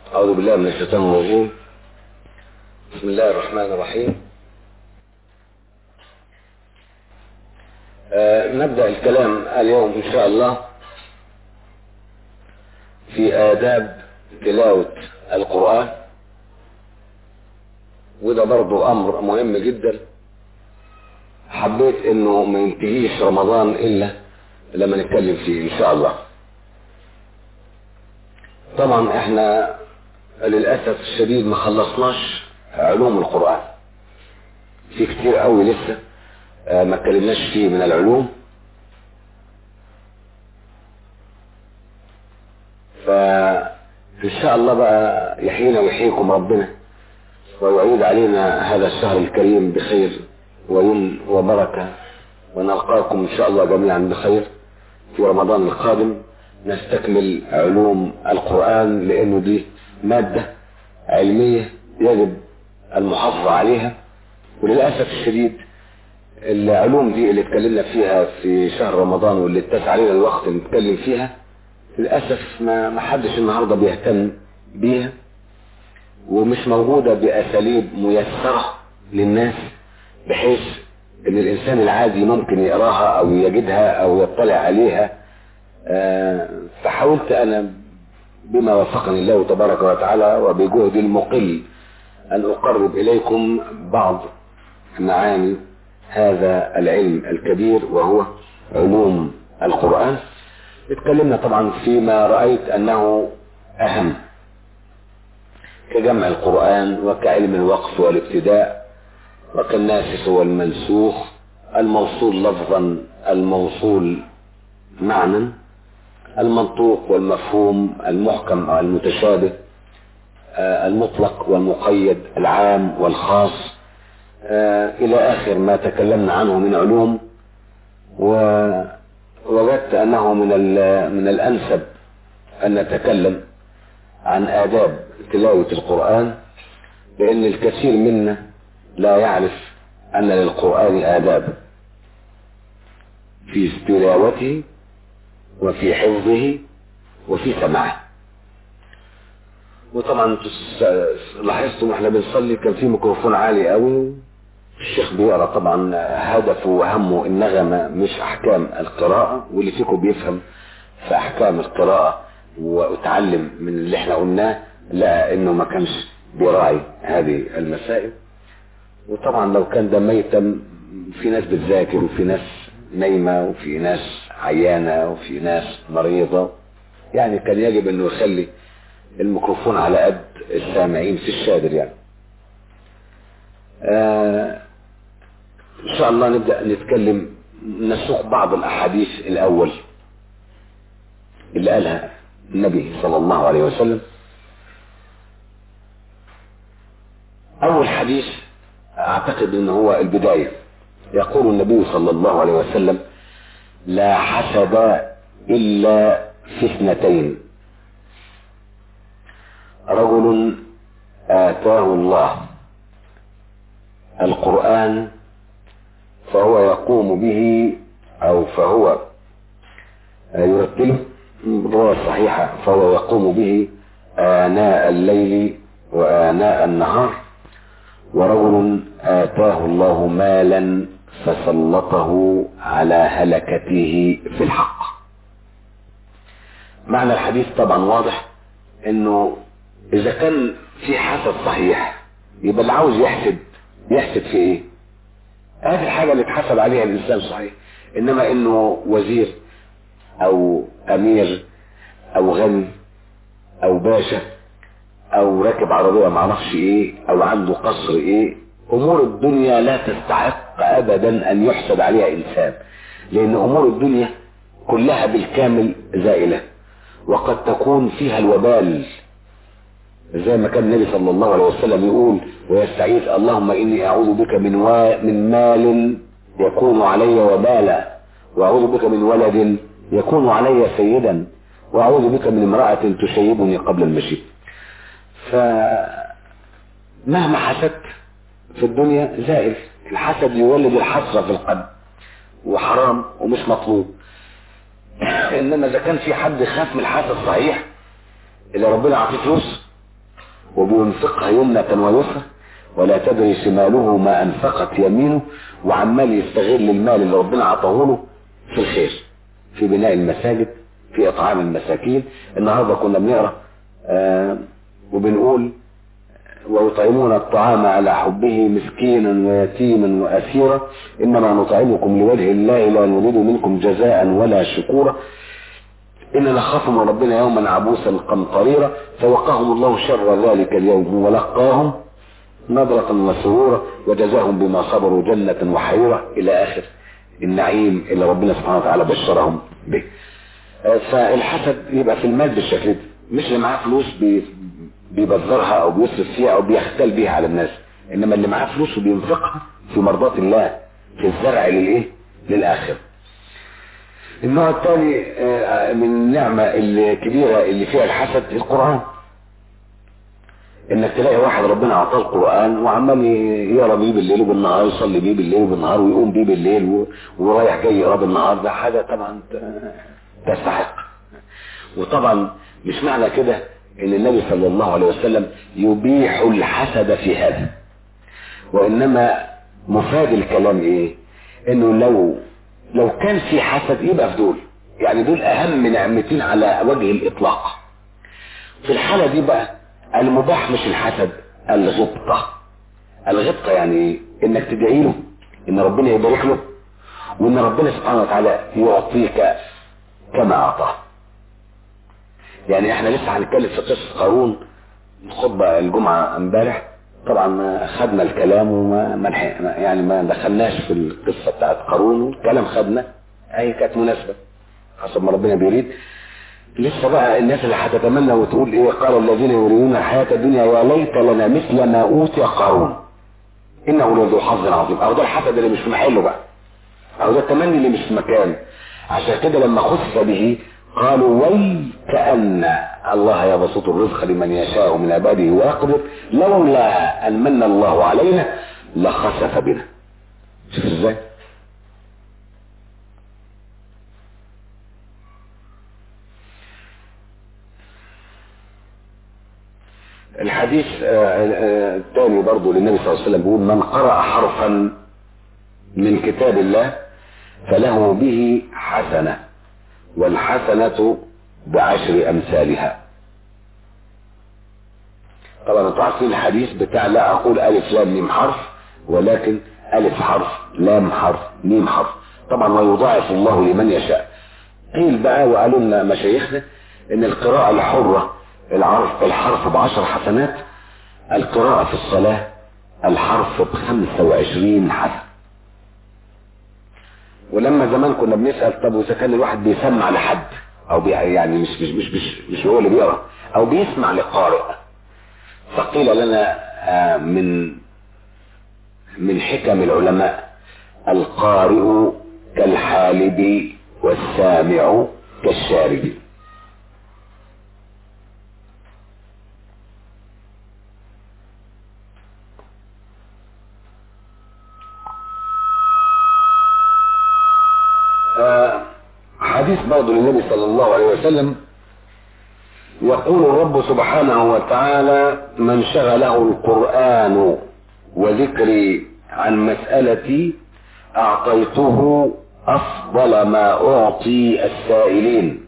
أعوذ بالله من الشيطان الرجيم بسم الله الرحمن الرحيم آه نبدأ الكلام اليوم إن شاء الله في آداب تلاوة القرآن وده برضو أمر مهم جدا حبيت إنه ما ينتهيش رمضان إلا لما نتكلم فيه إن شاء الله طبعا احنا للأسف الشديد ما خلصناش علوم القرآن في كتير قوي لسه ما اتكلمناش فيه من العلوم فإن شاء الله بقى يحيينا ويحييكم ربنا ويعيد علينا هذا الشهر الكريم بخير ويمن وبركة ونلقاكم إن شاء الله جميعا بخير في رمضان القادم نستكمل علوم القرآن لأنه دي مادة علمية يجب المحافظة عليها وللأسف الشديد العلوم دي اللي اتكلمنا فيها في شهر رمضان واللي اتسع علينا الوقت نتكلم فيها للأسف ما ما حدش النهاردة بيهتم بيها ومش موجودة بأساليب ميسرة للناس بحيث ان الانسان العادي ممكن يقراها او يجدها او يطلع عليها آه فحاولت انا بما وفقني الله تبارك وتعالى وبجهد المقل ان اقرب اليكم بعض معاني هذا العلم الكبير وهو علوم القرآن اتكلمنا طبعا فيما رأيت انه اهم كجمع القرآن وكعلم الوقف والابتداء وكالناسخ والمنسوخ الموصول لفظا الموصول معنى المنطوق والمفهوم المحكم او المتشابه المطلق والمقيد العام والخاص الى اخر ما تكلمنا عنه من علوم ووجدت انه من من الانسب ان نتكلم عن آداب تلاوة القرآن لأن الكثير منا لا يعرف أن للقرآن آداب في تلاوته وفي حفظه وفي سماعه وطبعا لاحظتم احنا بنصلي كان في ميكروفون عالي قوي الشيخ بيقرا طبعا هدفه وهمه النغمه مش احكام القراءه واللي فيكم بيفهم في احكام القراءه واتعلم من اللي احنا قلناه لقى انه ما كانش بيراعي هذه المسائل وطبعا لو كان ده ميتا في ناس بتذاكر وفي ناس نايمة وفي ناس عيانة وفي ناس مريضة يعني كان يجب انه يخلي الميكروفون على قد السامعين في الشادر يعني آه ان شاء الله نبدأ نتكلم نسوق بعض الاحاديث الاول اللي قالها النبي صلى الله عليه وسلم اول حديث اعتقد ان هو البداية يقول النبي صلى الله عليه وسلم لا حسد الا في اثنتين رجل اتاه الله القرآن فهو يقوم به او فهو يرتله بالرواية الصحيحة فهو يقوم به آناء الليل وآناء النهار ورجل آتاه الله مالا فسلطه على هلكته في الحق معنى الحديث طبعا واضح انه اذا كان في حسد صحيح يبقى اللي عاوز يحسد يحسد في ايه هذه الحاجة اللي اتحسب عليها الانسان صحيح انما انه وزير او امير او غني او باشا او راكب عربية معرفش ايه او عنده قصر ايه امور الدنيا لا تستحق ابدا ان يحسد عليها انسان لان امور الدنيا كلها بالكامل زائلة وقد تكون فيها الوبال زي ما كان النبي صلى الله عليه وسلم يقول ويستعيذ اللهم اني اعوذ بك من و... من مال يكون علي وبالا واعوذ بك من ولد يكون علي سيدا واعوذ بك من امرأة تشيبني قبل المشي فمهما حسدت في الدنيا زائل الحسد يولد الحسرة في القلب وحرام ومش مطلوب انما اذا كان في حد خاف من الحسد صحيح اللي ربنا عطيه فلوس وبينفقها يمنة ويسرى ولا تدري شماله ما انفقت يمينه وعمال يستغل المال اللي ربنا عطاه له في الخير في بناء المساجد في اطعام المساكين النهارده كنا بنقرا آه وبنقول ويطعمون الطعام على حبه مسكينا ويتيما واسيرا انما نطعمكم لوجه الله لا نريد منكم جزاء ولا شكورا إن نخاف من ربنا يوما عبوسا قمطريرا فوقاهم الله شر ذلك اليوم ولقاهم نظرة وسرورا وجزاهم بما صبروا جنة وحريرة إلى آخر النعيم اللي ربنا سبحانه وتعالى بشرهم به فالحسد يبقى في المال بالشكل ده مش اللي معاه فلوس بي بيبذرها او بيصرف فيها او بيختل بيها على الناس انما اللي معاه فلوس وبينفقها في مرضاة الله في الزرع للايه للاخره النوع الثاني من النعمة الكبيرة اللي فيها الحسد القرآن انك تلاقي واحد ربنا اعطاه القرآن وعمال يقرا بيه بالليل وبالنهار يصلي بيه بالليل وبالنهار ويقوم بيه بالليل ورايح جاي يقرا بالنهار ده حاجة طبعا تستحق وطبعا مش معنى كده ان النبي صلى الله عليه وسلم يبيح الحسد في هذا وانما مفاد الكلام ايه انه لو لو كان في حسد يبقى في دول يعني دول اهم نعمتين على وجه الاطلاق في الحالة دي بقى المباح مش الحسد الغبطة الغبطة يعني انك تدعي له ان ربنا يبارك له وان ربنا سبحانه وتعالى يعطيك كما اعطاه يعني احنا لسه هنتكلم في قصة قارون الخطبة الجمعة امبارح طبعا ما خدنا الكلام وما ما يعني ما دخلناش في القصة بتاعت قارون الكلام خدنا اي كانت مناسبة حسب ما ربنا بيريد لسه بقى الناس اللي هتتمنى وتقول ايه قال الذين يريدون الحياة الدنيا يا ليت لنا مثل ما اوتي قارون انه لذو حظ عظيم اهو ده الحسد اللي مش في محله بقى اهو ده التمني اللي مش في مكان عشان كده لما خص به قالوا وي كأن الله يبسط الرزق لمن يشاء من عباده ويقدر لولا أن من الله علينا لخسف بنا شوف ازاي الحديث الثاني برضو للنبي صلى الله عليه وسلم بيقول من قرأ حرفا من كتاب الله فله به حسنه والحسنة بعشر أمثالها طبعا انتوا عارفين الحديث بتاع لا أقول ألف لام ميم حرف ولكن ألف حرف لام حرف ميم حرف طبعا ويضاعف الله لمن يشاء قيل بقى وقالوا لنا مشايخنا ان القراءة الحرة العرف الحرف بعشر حسنات القراءة في الصلاة الحرف بخمسة وعشرين حسن ولما زمان كنا بنسأل طب واذا كان الواحد بيسمع لحد او بي يعني مش مش مش مش, مش هو اللي بيقرا او بيسمع لقارئ فقيل لنا آه من من حكم العلماء القارئ كالحالب والسامع كالشارب حديث برضه للنبي صلى الله عليه وسلم يقول الرب سبحانه وتعالى من شغله القرآن وذكري عن مسألتي أعطيته أفضل ما أعطي السائلين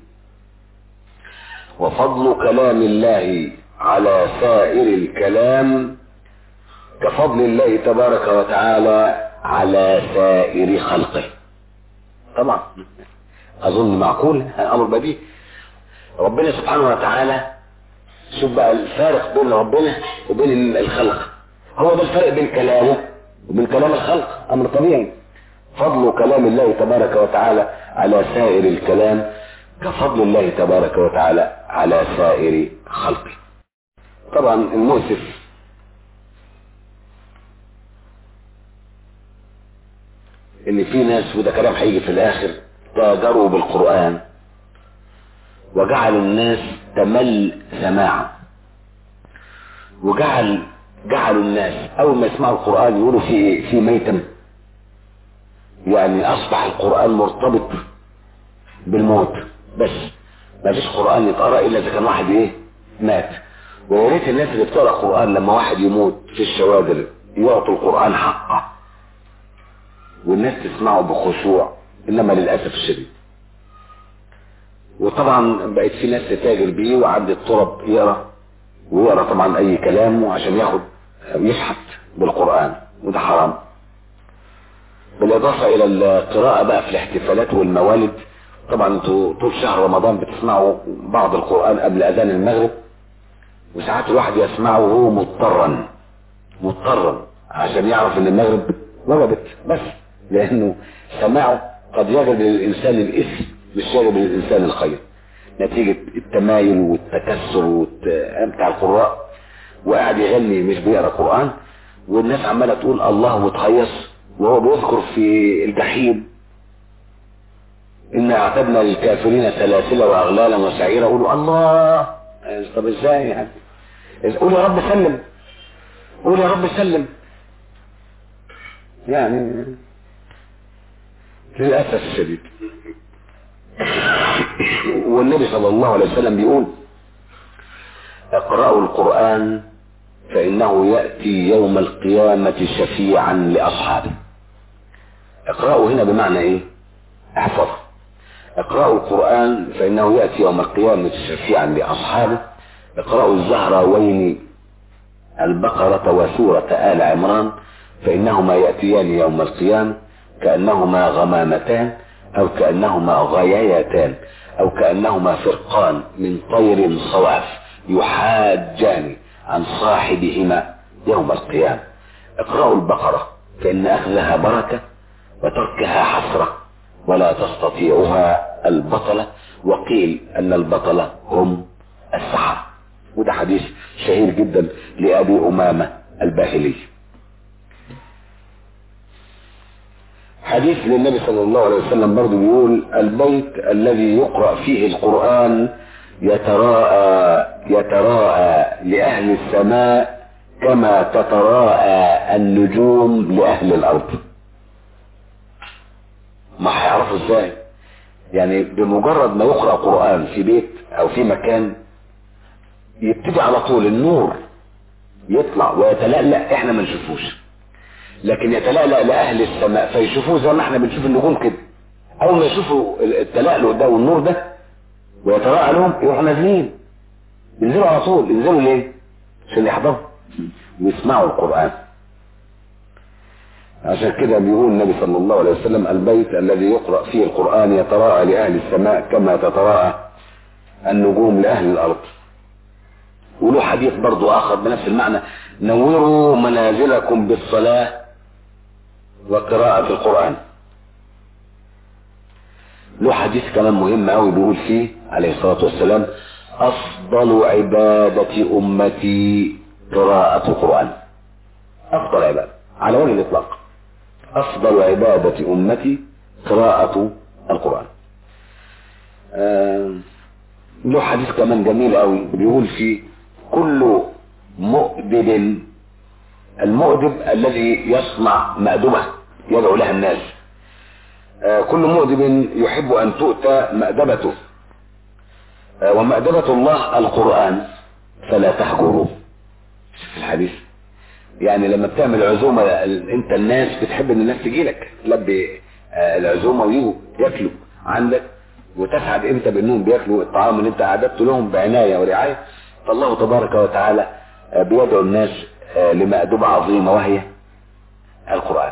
وفضل كلام الله على سائر الكلام كفضل الله تبارك وتعالى على سائر خلقه طبعا اظن معقول امر بديهي ربنا سبحانه وتعالى شوف بقى الفارق بين ربنا وبين الخلق هو ده الفرق بين كلامه وبين كلام الخلق امر طبيعي فضل كلام الله تبارك وتعالى على سائر الكلام كفضل الله تبارك وتعالى على سائر خلقه طبعا المؤسف ان في ناس وده كلام هيجي في الاخر تاجروا بالقرآن وجعلوا الناس تمل سماعا وجعل جعلوا الناس اول ما يسمعوا القرآن يقولوا في ايه في ميتم يعني اصبح القرآن مرتبط بالموت بس ما فيش قرآن يتقرأ الا اذا كان واحد ايه مات ويا ريت الناس اللي بتقرا قران لما واحد يموت في الشوادر يعطوا القران حقه والناس تسمعه بخشوع انما للاسف الشديد وطبعا بقت في ناس تتاجر بيه وعند الطرب يقرا ويقرا طبعا اي كلام عشان ياخد يشحت بالقران وده حرام بالاضافه الى القراءه بقى في الاحتفالات والموالد طبعا انتوا طول شهر رمضان بتسمعوا بعض القران قبل اذان المغرب وساعات الواحد يسمعه وهو مضطرا مضطرا عشان يعرف ان المغرب وجبت بس لانه سماعه قد يجلب للانسان الاثم مش يجلب للانسان الخير نتيجة التمايل والتكسر والت- بتاع القراء وقاعد يغني مش بيقرا قرآن والناس عمالة تقول الله وتهيص وهو بيذكر في الجحيم إن أعتدنا للكافرين سلاسل وأغلالا وسعيرا قولوا الله طب ازاي يعني قول يا رب سلم قول يا رب سلم يعني للأسف الشديد والنبي صلى الله عليه وسلم بيقول اقرأوا القرآن فإنه يأتي يوم القيامة شفيعا لأصحابه اقرأوا هنا بمعنى ايه احفظ اقرأوا القرآن فإنه يأتي يوم القيامة شفيعا لأصحابه اقرأوا الزهراوين البقرة وسورة آل عمران فإنهما يأتيان يوم القيامة كأنهما غمامتان أو كأنهما غيايتان أو كأنهما فرقان من طير صواف يحاجان عن صاحبهما يوم القيامة اقرأوا البقرة فإن أخذها بركة وتركها حسرة ولا تستطيعها البطلة وقيل أن البطلة هم السحرة وده حديث شهير جدا لأبي أمامة الباهلي حديث للنبي صلى الله عليه وسلم برضه بيقول البيت الذي يقرأ فيه القرآن يتراءى يتراءى لأهل السماء كما تتراءى النجوم لأهل الأرض ما هيعرفوا ازاي يعني بمجرد ما يقرأ قرآن في بيت او في مكان يبتدي على طول النور يطلع ويتلألأ احنا ما نشوفوش لكن يتلألأ لأهل السماء فيشوفوه زي ما احنا بنشوف النجوم كده اول ما يشوفوا التلألؤ ده والنور ده ويتراءى لهم يروحوا نازلين ينزلوا على طول ينزلوا ليه عشان يحضروا ويسمعوا القرآن عشان كده بيقول النبي صلى الله عليه وسلم البيت الذي يقرأ فيه القرآن يتراءى لأهل السماء كما تتراءى النجوم لأهل الأرض وله حديث برضو آخر بنفس المعنى نوروا منازلكم بالصلاة وقراءة القرآن له حديث كمان مهم قوي بيقول فيه عليه الصلاة والسلام أفضل عبادة أمتي قراءة القرآن أفضل عبادة على وجه الإطلاق أفضل عبادة أمتي قراءة القرآن آه له حديث كمان جميل قوي بيقول فيه كل مؤدب المؤدب الذي يصنع مأدبة يدعو لها الناس آه كل مؤدب يحب أن تؤتى مأدبته آه ومأدبة الله القرآن فلا تهجروه في الحديث يعني لما بتعمل عزومة انت الناس بتحب ان الناس تجي لك تلبي العزومة ويجوا ياكلوا عندك وتسعد انت بانهم بياكلوا الطعام اللي انت اعددته لهم بعناية ورعاية فالله تبارك وتعالى بيدعو الناس لمأدبة عظيمة وهي القرآن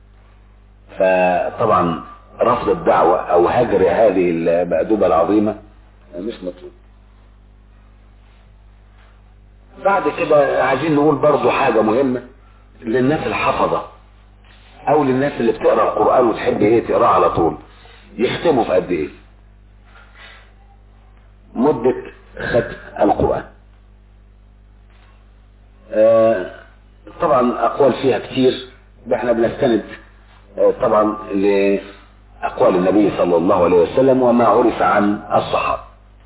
فطبعا رفض الدعوة او هجر هذه المأدبة العظيمة مش مطلوب بعد كده عايزين نقول برضو حاجة مهمة للناس الحفظة او للناس اللي بتقرأ القرآن وتحب ايه تقرأ على طول يختموا في قد ايه مدة ختم القرآن آه طبعا اقوال فيها كتير احنا بنستند آه طبعا لاقوال النبي صلى الله عليه وسلم وما عرف عن الصحابة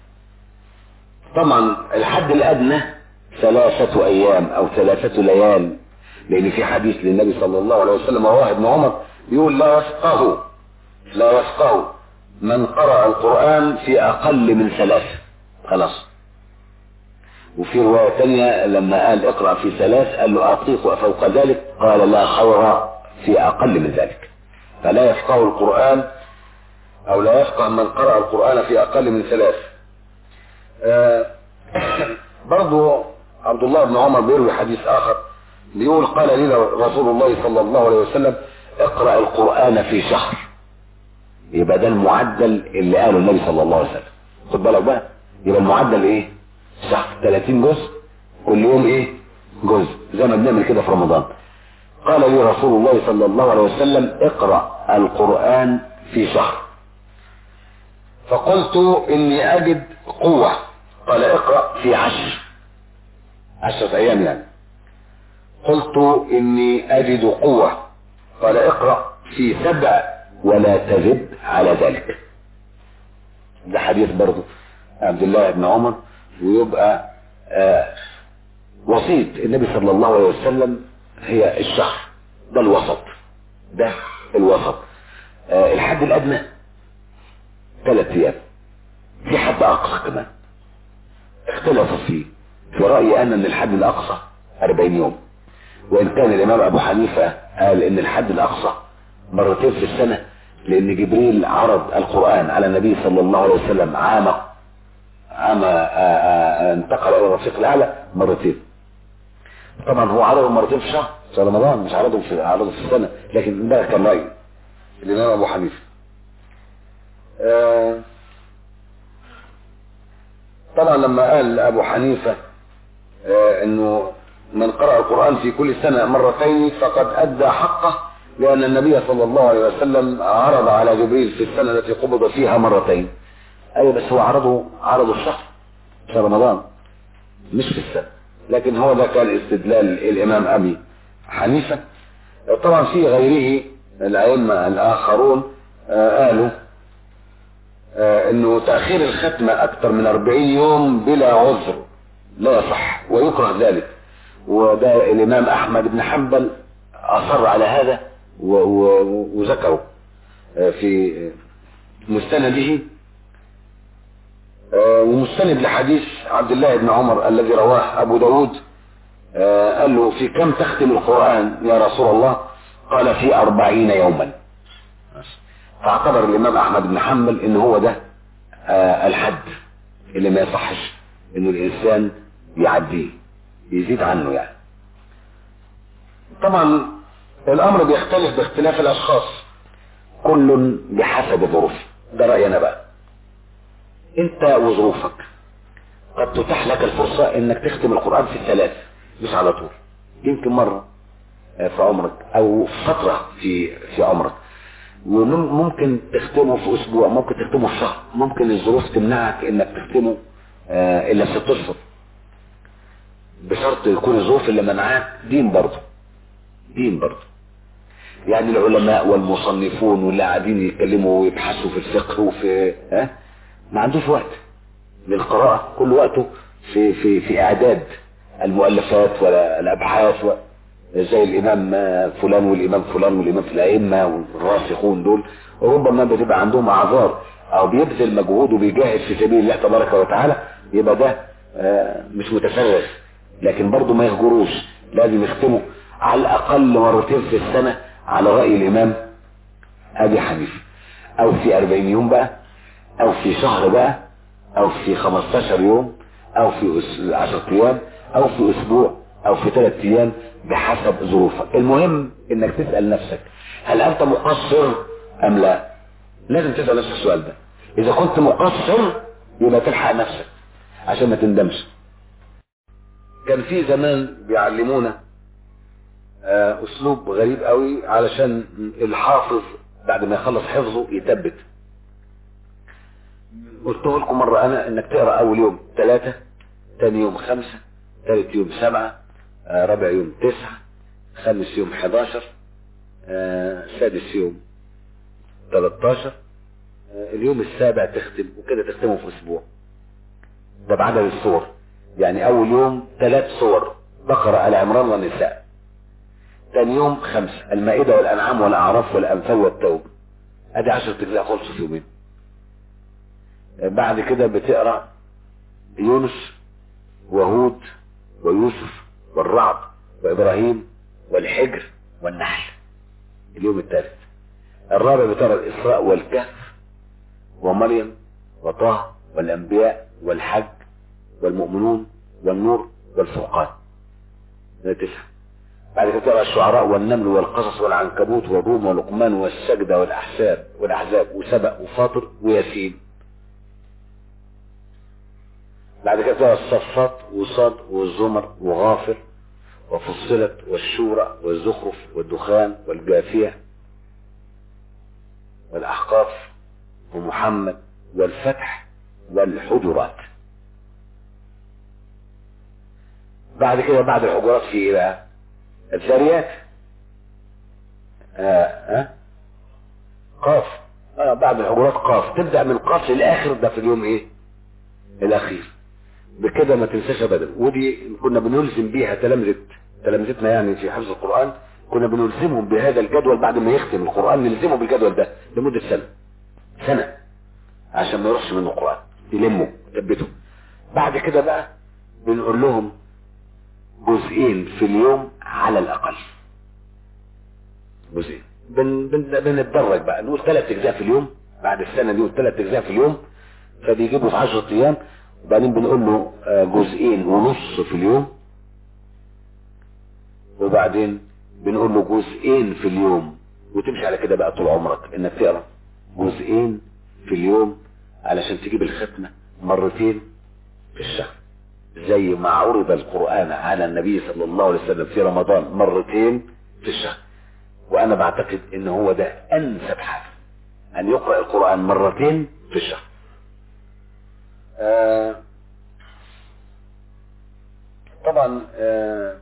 طبعا الحد الادنى ثلاثة ايام او ثلاثة ليال لان في حديث للنبي صلى الله عليه وسلم وهو ابن عمر يقول لا يفقه لا يفقه من قرأ القرآن في اقل من ثلاثة خلاص وفي رواية تانية لما قال اقرأ في ثلاث قال له أطيق فوق ذلك قال لا خير في أقل من ذلك فلا يفقه القرآن أو لا يفقه من قرأ القرآن في أقل من ثلاث آه برضو عبد الله بن عمر بيروي حديث آخر بيقول قال لي رسول الله صلى الله عليه وسلم اقرأ القرآن في شهر يبقى ده المعدل اللي قاله النبي صلى الله عليه وسلم خد بالك بقى يبقى المعدل ايه شهر 30 جزء كل يوم ايه جزء زي ما بنعمل كده في رمضان قال لي رسول الله صلى الله عليه وسلم اقرأ القرآن في شهر فقلت اني اجد قوة قال اقرأ في عشر عشرة ايام يعني قلت اني اجد قوة قال اقرأ في سبع ولا تزد على ذلك ده حديث برضه عبد الله بن عمر ويبقى آه وسيط النبي صلى الله عليه وسلم هي الشهر ده الوسط ده الوسط آه الحد الادنى ثلاث ايام في حد اقصى كمان اختلفوا فيه في رأيي انا ان الحد الاقصى 40 يوم وان كان الامام ابو حنيفة قال ان الحد الاقصى مرتين في السنة لان جبريل عرض القرآن على النبي صلى الله عليه وسلم عام عام انتقل الى الرفيق الاعلى مرتين طبعا هو عرضه مرتين في شهر في رمضان مش عرضه في عرضه في السنة لكن ده كان رأي الامام ابو حنيفة آه طبعا لما قال ابو حنيفة آه انه من قرأ القرآن في كل سنة مرتين فقد ادى حقه لان النبي صلى الله عليه وسلم عرض على جبريل في السنة التي قبض فيها مرتين ايوه بس هو عرضه عرضه الشهر في رمضان مش في السنة لكن هو ده كان استدلال الامام ابي حنيفة طبعا في غيره الائمة الاخرون آه قالوا آه انه تأخير الختمة اكثر من 40 يوم بلا عذر لا يصح ويكره ذلك وده الامام احمد بن حنبل اصر على هذا وذكره آه في مستنده آه ومستند لحديث عبد الله بن عمر الذي رواه ابو داود قال له في كم تختم القرآن يا رسول الله قال في أربعين يوما فاعتبر الامام احمد بن حنبل ان هو ده آه الحد اللي ما يصحش انه الانسان يعديه يزيد عنه يعني طبعا الامر بيختلف باختلاف الاشخاص كل بحسب ظروفه ده رأيي انا بقى انت وظروفك قد تتاح لك الفرصة انك تختم القرآن في الثلاث مش على طول يمكن مرة في عمرك او فترة في في عمرك وممكن تختمه في اسبوع ممكن تختمه في شهر ممكن الظروف تمنعك انك تختمه آه الا ست اشهر بشرط يكون الظروف اللي منعاك دين برضه دين برضه يعني العلماء والمصنفون واللي قاعدين يتكلموا ويبحثوا في الفقه وفي ها ما عندوش وقت للقراءة كل وقته في في في اعداد المؤلفات ولا الابحاث و... زي الامام فلان والامام فلان والامام في الائمه والراسخون دول ربما بتبقى عندهم اعذار او بيبذل مجهود وبيجاهد في سبيل الله تبارك وتعالى يبقى ده مش متفرغ لكن برضه ما يهجروش لازم يختموا على الاقل مرتين في السنه على راي الامام ابي حنيفه او في 40 يوم بقى او في شهر بقى او في 15 يوم او في 10 ايام او في اسبوع او في ثلاث ايام بحسب ظروفك المهم انك تسأل نفسك هل انت مقصر ام لا لازم تسأل نفسك السؤال ده اذا كنت مقصر يبقى تلحق نفسك عشان ما تندمش كان في زمان بيعلمونا اسلوب غريب قوي علشان الحافظ بعد ما يخلص حفظه يثبت قلت لكم مرة انا انك تقرأ اول يوم ثلاثة ثاني يوم خمسة ثالث يوم سبعة آه رابع يوم تسعة خامس يوم حداشر آه سادس يوم تلتاشر آه اليوم السابع تختم وكده تختمه في اسبوع ده بعدد الصور يعني اول يوم ثلاث صور بقرة آل عمران والنساء ثاني يوم خمسة المائدة والانعام والاعراف والانفال والتوبة ادي عشرة اجزاء خلصوا في يومين بعد كده بتقرأ يونس وهود ويوسف والرعد وإبراهيم والحجر والنحل اليوم الثالث الرابع بترى الإسراء والكهف ومريم وطه والأنبياء والحج والمؤمنون والنور والفرقان ده تسعة بعد كده ترى الشعراء والنمل والقصص والعنكبوت والروم ولقمان والسجدة والأحساب والأحزاب وسبأ وفاطر وياسين بعد كده ترى الصفات وصاد والزمر وغافر وفصلت والشورى والزخرف والدخان والجافية والأحقاف ومحمد والفتح والحجرات بعد كده بعد الحجرات في ايه بقى الذريات آه آه قاف آه بعد الحجرات قاف تبدأ من قاف للآخر ده في اليوم ايه الأخير بكده ما تنساش ابدا ودي كنا بنلزم بيها تلامذة تلامذتنا يعني في حفظ القرآن كنا بنلزمهم بهذا الجدول بعد ما يختم القرآن نلزمه بالجدول ده لمدة سنة سنة عشان ما يروحش منه القرآن يلموا يثبتوا بعد كده بقى بنقول لهم جزئين في اليوم على الأقل جزئين بن بن بنتدرج بقى نقول ثلاث أجزاء في اليوم بعد السنة دي نقول ثلاث أجزاء في اليوم فبيجيبوا في 10 أيام وبعدين بنقول له جزئين ونص في اليوم وبعدين بنقول له جزئين في اليوم وتمشي على كده بقى طول عمرك انك تقرا جزئين في اليوم علشان تجيب الختمه مرتين في الشهر زي ما عرض القرآن على النبي صلى الله عليه وسلم في رمضان مرتين في الشهر وانا بعتقد ان هو ده انسب حاجة ان يقرأ القرآن مرتين في الشهر آه طبعا آه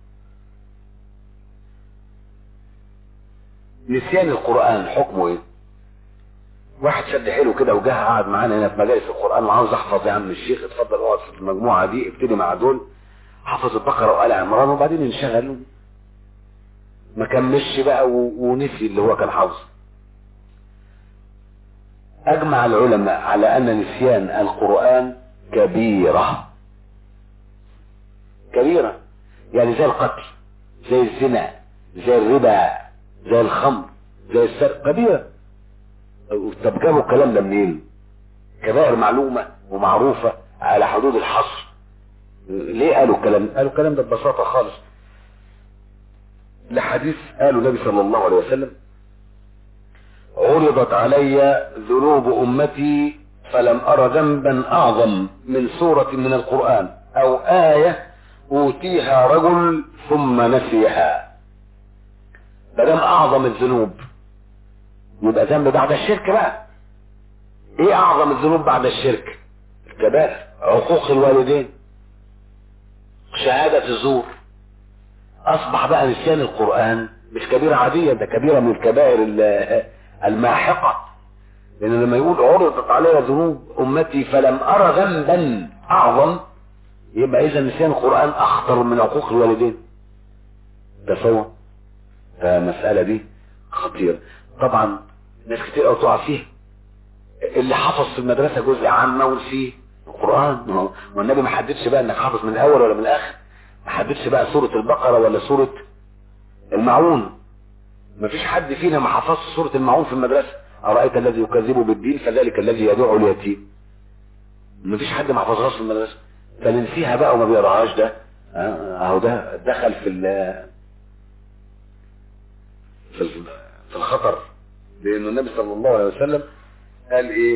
نسيان القرآن حكمه ايه واحد شد حلو كده وجه قعد معانا هنا في مجالس القرآن وعاوز احفظ يا عم الشيخ اتفضل اقعد في المجموعة دي ابتدي مع دول حفظ البقرة وآل عمران وبعدين انشغل ما كملش بقى ونسي اللي هو كان حافظه اجمع العلماء على ان نسيان القرآن كبيرة كبيرة يعني زي القتل زي الزنا زي الربا زي الخمر زي السرقة كبيرة طب جابوا الكلام ده منين كبائر معلومة ومعروفة على حدود الحصر ليه قالوا الكلام قالوا الكلام ده ببساطة خالص لحديث قالوا النبي صلى الله عليه وسلم عرضت علي ذنوب امتي فلم ارى ذنبا اعظم من سورة من القرآن او آية اوتيها رجل ثم نسيها مادام اعظم الذنوب يبقى ذنب بعد الشرك بقى ايه اعظم الذنوب بعد الشرك الكبائر عقوق الوالدين شهادة الزور اصبح بقى نسيان القرآن مش كبيرة عادية ده كبيرة من الكبائر الماحقة لان لما يقول عرضت علي ذنوب امتي فلم ارى ذنبا اعظم يبقى اذا نسيان القرآن اخطر من عقوق الوالدين تصور فالمسألة دي خطيرة طبعا ناس كتير قوي تقع فيها اللي حفظ في المدرسة جزء عام ونسيه القرآن والنبي ما حددش بقى انك حافظ من الاول ولا من الاخر ما حددش بقى سورة البقرة ولا سورة المعون ما فيش حد فينا ما حفظش سورة المعون في المدرسة أرأيت الذي يكذب بالدين فذلك الذي يدعو اليتيم ما فيش حد ما حفظهاش في المدرسة فننسيها بقى وما بيقراهاش ده اهو ده دخل في في في الخطر لأن النبي صلى الله عليه وسلم قال ايه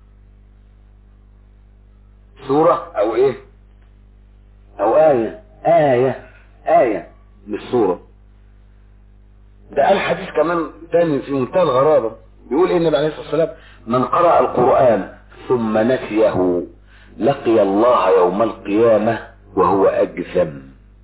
سورة او ايه او آية آية آية مش سورة ده قال حديث كمان تاني في منتهى الغرابة بيقول ايه النبي عليه الصلاة والسلام من قرأ القرآن ثم نسيه لقي الله يوم القيامة وهو أجثم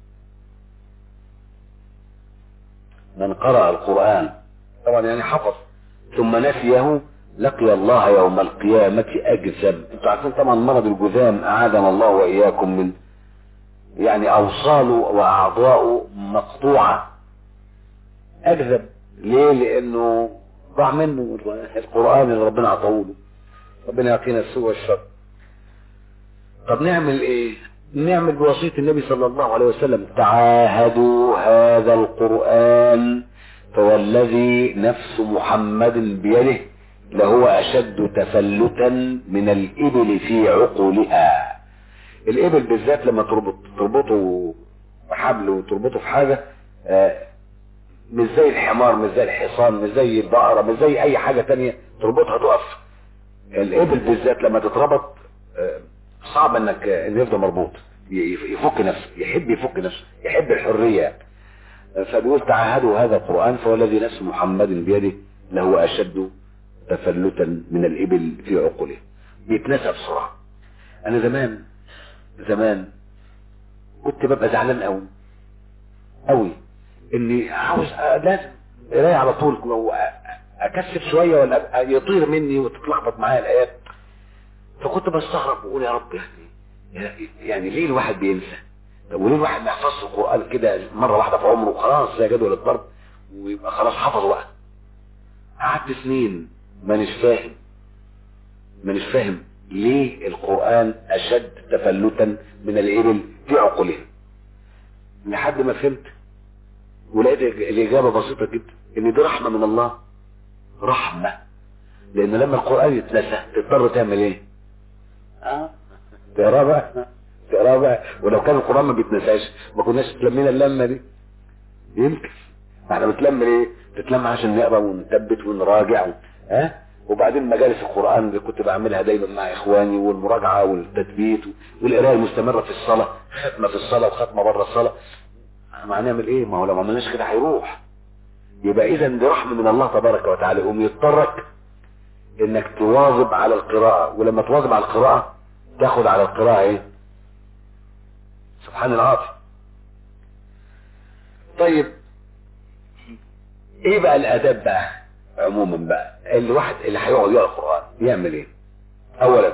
من قرأ القرآن طبعا يعني حفظ ثم نسيه لقي الله يوم القيامة أجثم انتوا عارفين طبعا مرض الجذام أعاذنا الله وإياكم من يعني أوصاله وأعضاؤه مقطوعة أجذب ليه لأنه ضاع منه القرآن اللي ربنا عطاه له ربنا يعطينا السوء والشر طب نعمل ايه نعمل بوصية النبي صلى الله عليه وسلم تعاهدوا هذا القرآن فوالذي نفس محمد بيده لهو أشد تفلتا من الإبل في عقولها الإبل بالذات لما تربط تربطه بحبل وتربطه في حاجة آه، مش زي الحمار مش زي الحصان مش زي البقرة مش زي أي حاجة تانية تربطها تقف الإبل بالذات لما تتربط آه، صعب انك انه يفضل مربوط يفك نفسه يحب يفك نفسه يحب الحرية فبيقول تعاهدوا هذا القرآن فوالذي نفس محمد بيده له أشد تفلتا من الإبل في عقله بيتنسى بسرعة أنا زمان زمان كنت ببقى زعلان قوي قوي اني عاوز لازم قرايه على طول لو اكثف شويه ولا يطير مني وتتلخبط معايا الايات فكنت بستغرب واقول يا رب يعني يعني ليه الواحد بينسى طب وليه الواحد ما يحفظش القران كده مره واحده في عمره خلاص زي جدول الضرب ويبقى خلاص حفظه بقى قعدت سنين مانيش فاهم مانيش فاهم ليه القرآن أشد تفلتا من الإبل في عقولهم لحد ما فهمت ولقيت الإجابة بسيطة جدا إن دي رحمة من الله رحمة لأن لما القرآن يتنسى تضطر تعمل إيه؟ اه تقراه بقى تقراه بقى ولو كان القرآن ما بيتنساش ما كناش اتلمينا اللمة دي يمكن احنا بنتلم ليه؟ بتتلم عشان نقرا ونثبت ونراجع و... ها وبعدين مجالس القرآن اللي كنت بعملها دايما مع اخواني والمراجعة والتثبيت والقراءة المستمرة في الصلاة ختمة في الصلاة وختمة بره الصلاة ما هنعمل ايه ما هو لو ما عملناش كده هيروح يبقى اذا دي رحمة من الله تبارك وتعالى يقوم يضطرك انك تواظب على القراءة ولما تواظب على القراءة تاخد على القراءة ايه سبحان العاطي طيب ايه بقى الاداب بقى عموما بقى الواحد اللي هيقعد يقرا القران يعمل ايه اولا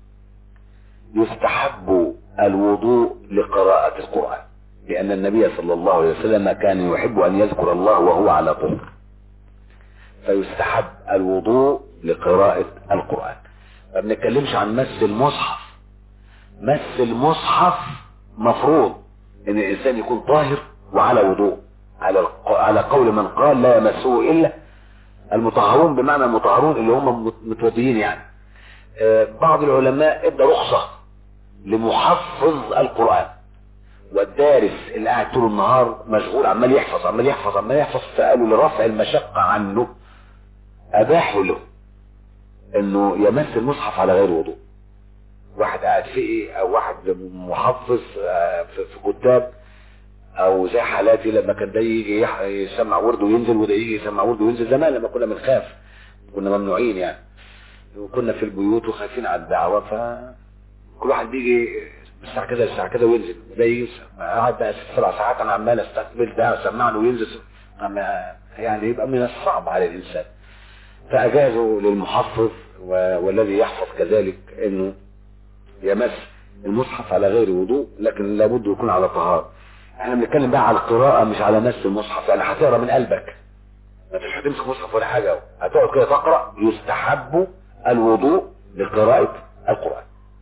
يستحب الوضوء لقراءة القرآن لأن النبي صلى الله عليه وسلم كان يحب أن يذكر الله وهو على طهر فيستحب الوضوء لقراءة القرآن ما بنتكلمش عن مس المصحف مس المصحف مفروض ان الانسان يكون طاهر وعلى وضوء على على قول من قال لا يمسه الا المطهرون بمعنى المطهرون اللي هم متوضيين يعني بعض العلماء ادى رخصة لمحفظ القرآن والدارس اللي قاعد طول النهار مشغول عمال يحفظ عمال يحفظ عمال يحفظ فقالوا لرفع المشقة عنه اباحوا له انه يمس المصحف على غير وضوء واحد قاعد فقه او واحد محفظ في كتاب او زي حالاتي لما كان ده يجي يسمع ورد وينزل وده يجي يسمع ورد وينزل زمان لما كنا بنخاف كنا ممنوعين يعني وكنا في البيوت وخايفين على الدعوة فكل واحد بيجي الساعة كذا الساعة كذا وينزل ده يجي قاعد بقى ست سبع ساعات انا عمال استقبل ده اسمع له وينزل يعني يبقى من الصعب على الانسان فاجازوا للمحفظ والذي يحفظ كذلك انه يمس المصحف على غير وضوء لكن لابد يكون على طهارة احنا بنتكلم بقى على القراءة مش على مس المصحف يعني هتقرا من قلبك ما فيش هتمسك مصحف ولا حاجة هتقعد كده تقرا يستحب الوضوء لقراءة القرآن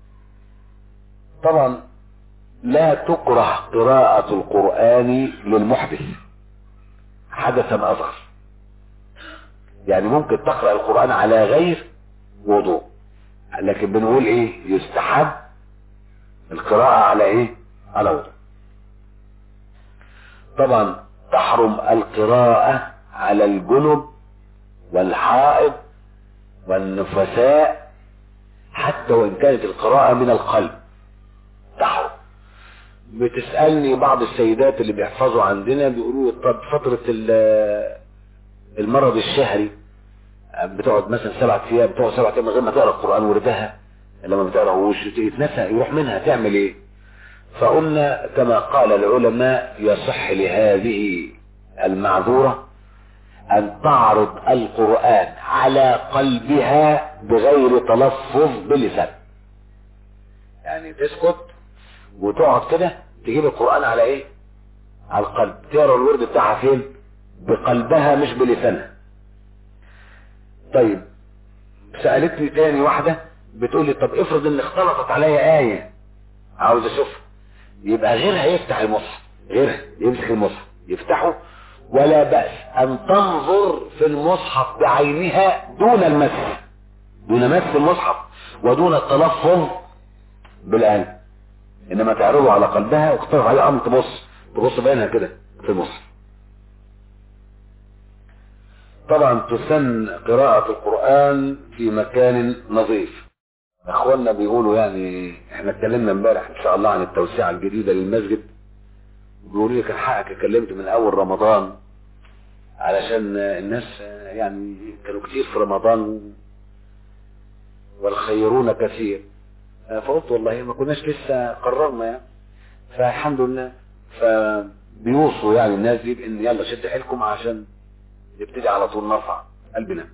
طبعا لا تكره قراءة القرآن للمحدث حدثا أصغر يعني ممكن تقرأ القرآن على غير وضوء لكن بنقول ايه يستحب القراءة على ايه على وضوء طبعا تحرم القراءة على الجنب والحائض والنفساء حتى وان كانت القراءة من القلب تحرم بتسألني بعض السيدات اللي بيحفظوا عندنا بيقولوا طب فترة المرض الشهري بتقعد مثلا سبعة ايام بتقعد سبعة ايام من غير ما تقرا القران وردها لما ما بتقراهوش يتنسى يروح منها تعمل ايه فقلنا كما قال العلماء يصح لهذه المعذورة ان تعرض القرآن على قلبها بغير تلفظ بلسان يعني تسكت وتقعد كده تجيب القرآن على ايه على القلب تقرا الورد بتاعها فين بقلبها مش بلسانها طيب سألتني تاني واحدة بتقول لي طب افرض ان اختلطت عليا آية عاوز اشوفها يبقى غيرها يفتح المصحف غيرها يمسك المصحف يفتحه ولا بأس ان تنظر في المصحف بعينها دون المس دون مس المصحف ودون التلفظ بالآن انما تعرضه على قلبها واقترح عليه امر تبص تبص بعينها كده في المصحف طبعا تسن قراءة القرآن في مكان نظيف اخواننا بيقولوا يعني احنا اتكلمنا امبارح ان شاء الله عن التوسعة الجديدة للمسجد بيقولوا لي كان حقك اتكلمت من اول رمضان علشان الناس يعني كانوا كتير في رمضان والخيرون كثير فقلت والله ما كناش لسه قررنا يعني فالحمد لله فبيوصوا يعني الناس دي بان يلا شد حيلكم عشان نبتدي على طول نرفع قلبنا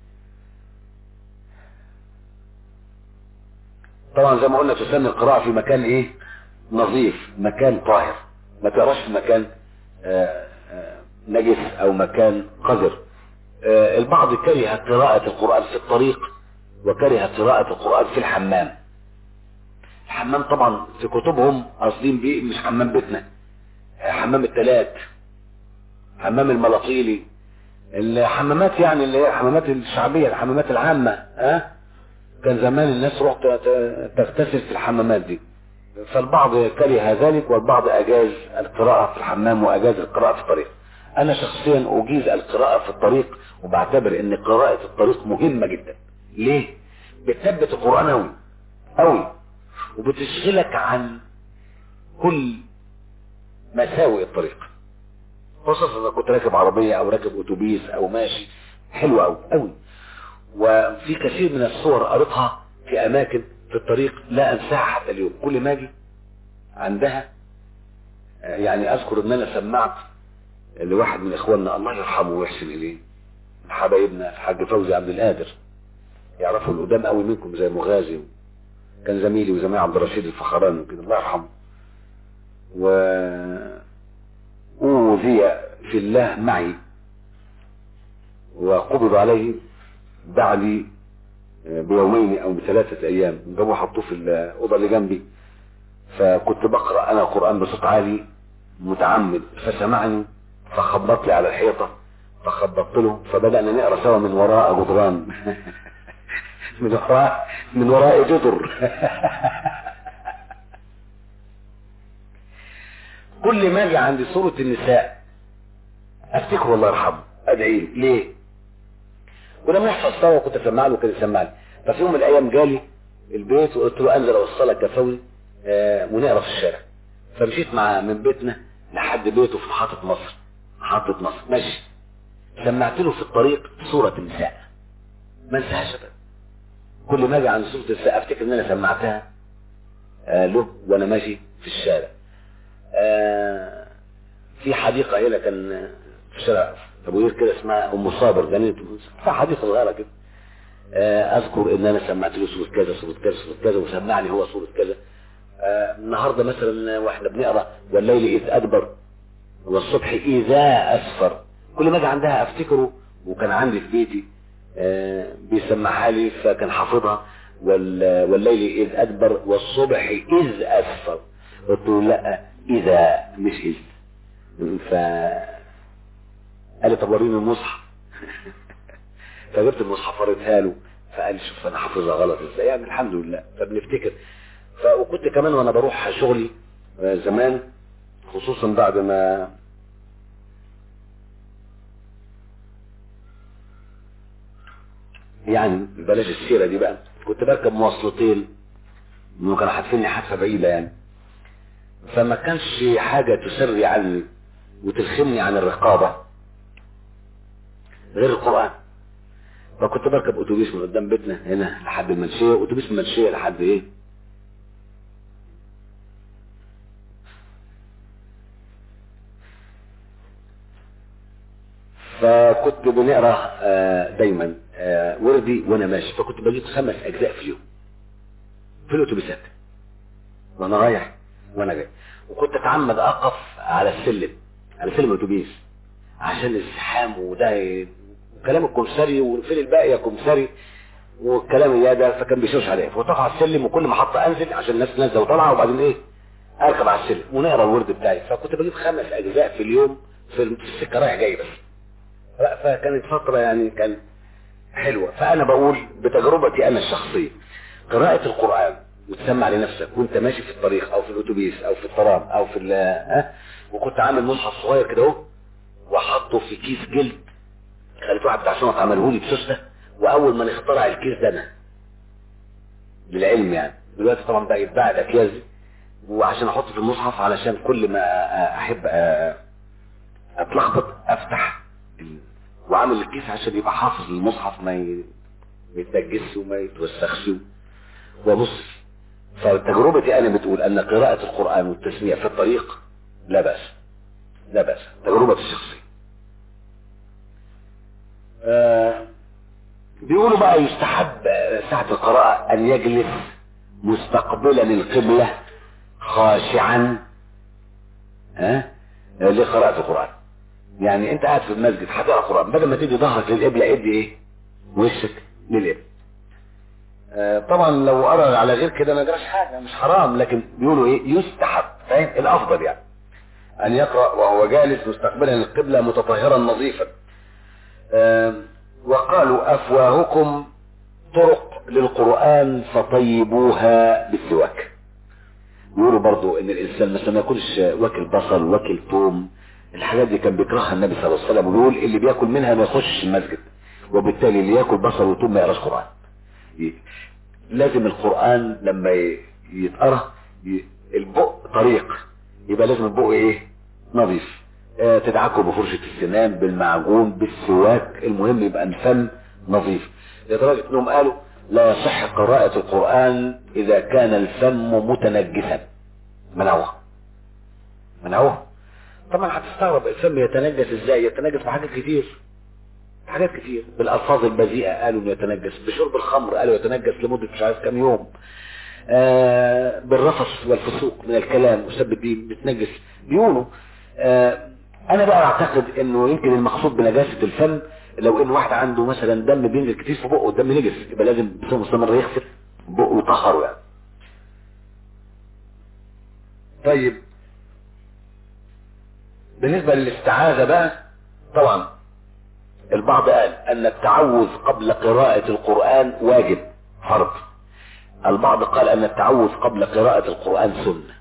طبعا زي ما قلنا تسن القراءة في مكان ايه نظيف مكان طاهر ما تقراش في مكان آآ آآ نجس او مكان قذر البعض كره قراءة القرآن في الطريق وكره قراءة القرآن في الحمام الحمام طبعا في كتبهم قاصدين بيه مش حمام بيتنا حمام التلات حمام الملاطيلي الحمامات يعني اللي هي الحمامات الشعبية الحمامات العامة ها أه؟ كان زمان الناس روح تغتسل في الحمامات دي فالبعض كره ذلك والبعض اجاز القراءة في الحمام واجاز القراءة في الطريق انا شخصيا اجيز القراءة في الطريق وبعتبر ان قراءة الطريق مهمة جدا ليه بتثبت القرآن اوي اوي وبتشغلك عن كل مساوئ الطريق خصوصا اذا كنت راكب عربية او راكب اتوبيس او ماشي حلو اوي اوي وفي كثير من الصور قريتها في اماكن في الطريق لا انساها حتى اليوم كل ما اجي عندها يعني اذكر ان انا سمعت لواحد من اخواننا الله يرحمه ويحسن اليه حبايبنا الحاج فوزي عبد القادر يعرفوا القدام قوي منكم زي مغازي كان زميلي وزميل عبد الرشيد الفخراني وكده الله يرحمه و أوذي في الله معي وقبض عليه بعد بيومين او بثلاثة ايام جابوا حطوه في الاوضه اللي جنبي فكنت بقرا انا قران بصوت عالي متعمد فسمعني فخبط لي على الحيطه فخبطت له فبدانا نقرا سوا من وراء جدران من وراء من وراء جدر كل ما اجي عند سوره النساء افتكر الله يرحمه ادعي له ليه كنا بنحفظ سوا وكنت اسمع له وكان يسمع لي ففي يوم من الايام جالي البيت وقلت له انزل اوصلك يا فوزي آه ونقرا في الشارع فمشيت مع من بيتنا لحد بيته في محطه مصر محطه مصر ماشي سمعت له في الطريق سوره النساء ما انساهاش ابدا كل ما اجي عند سوره النساء افتكر ان انا سمعتها آه له وانا ماشي في الشارع آه في حديقه هنا كان في الشارع ابو يوسف كده اسمها ام صابر جنينه في حديث صغيره كده آه اذكر ان انا سمعت له سوره كذا سوره كذا سوره كذا وسمعني هو سوره كذا آه النهارده مثلا واحنا بنقرا والليل اذ ادبر والصبح اذا اسفر كل ما اجي عندها افتكره وكان عندي في بيتي آه بيسمعها لي فكان حافظها والليل اذ ادبر والصبح اذ اسفر قلت له لا اذا مش اذ ف قال لي طب وريني المصحف فجبت المصحف وريتها له فقال لي شوف انا حافظها غلط ازاي يعني الحمد لله فبنفتكر ف... وكنت كمان وانا بروح شغلي زمان خصوصا بعد ما يعني بلاش السيرة دي بقى كنت بركب مواصلتين انه كانوا حادفيني حادثة بعيدة يعني فما كانش حاجة تسري عني وتلخمني عن الرقابة غير القرآن فكنت بركب اتوبيس من قدام بيتنا هنا لحد المنشية اتوبيس من المنشية لحد ايه فكنت بنقرا دايما وردي وانا ماشي فكنت بجيب خمس اجزاء في اليوم في الاتوبيسات وانا رايح وانا جاي وكنت اتعمد اقف على السلم على سلم الاتوبيس عشان الزحام وده كلام الكمساري وفين الباقي يا كمساري والكلام اللي ده فكان بيشوش عليه فكنت على السلم وكل محطه انزل عشان الناس نازله وطالعه وبعدين ايه اركب على السلم ونقرا الورد بتاعي فكنت بجيب خمس اجزاء في اليوم في السكه رايح جاي بس لا فكانت فتره يعني كان حلوه فانا بقول بتجربتي انا الشخصيه قراءه القران وتسمع لنفسك وانت ماشي في الطريق او في الاتوبيس او في الترام او في ال- ها وكنت عامل مصحف صغير كده اهو وحطه في كيس جلد خليت واحد بتاع شنط عمله لي بسوسته واول من اخترع الكيس ده انا للعلم يعني دلوقتي طبعا بقى يتباع الاكياس دي وعشان احطه في المصحف علشان كل ما احب أ- اتلخبط افتح ال- وعامل الكيس عشان يبقى حافظ المصحف ما ي- ما يتنجسش وما يتوسخش وبص فتجربتي انا بتقول ان قراءة القرآن والتسميع في الطريق لا بأس لا بأس تجربتي الشخصية آه بيقولوا بقى يستحب آه، ساعة القراءة ان يجلس مستقبلا القبلة خاشعا ها آه، لقراءة القرآن يعني انت قاعد في المسجد هتقرا قرآن بدل ما تدي ظهرك للقبلة ادي ايه وشك للقبلة آه، طبعا لو قرا على غير كده ما جراش حاجه مش حرام لكن بيقولوا ايه يستحب فاهم الافضل يعني ان يقرا وهو جالس مستقبلا القبله متطهرا نظيفا آه، وقالوا افواهكم طرق للقران فطيبوها بالسواك بيقولوا برضو ان الانسان مثلا ما ياكلش واكل بصل واكل ثوم الحاجات دي كان بيكرهها النبي صلى الله عليه وسلم ويقول اللي بياكل منها ما يخشش المسجد وبالتالي اللي ياكل بصل وثوم ما يقراش قران لازم القرآن لما ي- يتقرأ ي- البق طريق يبقى لازم البق ايه نظيف آه تدعكه بفرشة السنان بالمعجون بالسواك المهم يبقى الفم نظيف لدرجة انهم قالوا لا يصح قراءة القرآن اذا كان الفم متنجسا منعوه منعوه طبعا هتستغرب الفم يتنجس ازاي يتنجس بحاجات كتير حاجات كتير بالالفاظ البذيئه قالوا انه يتنجس بشرب الخمر قالوا يتنجس لمده مش عارف كام يوم آه بالرفث والفسوق من الكلام وسب الدين بتنجس بيقولوا آه انا بقى اعتقد انه يمكن المقصود بنجاسه الفم لو ان واحد عنده مثلا دم بينزل كتير في بقه والدم نجس يبقى لازم بصفه مستمره يغسل بقه ويطهره يعني طيب بالنسبه للاستعاذه بقى طبعا البعض قال ان التعوذ قبل قراءة القرآن واجب فرض البعض قال ان التعوذ قبل قراءة القرآن سنة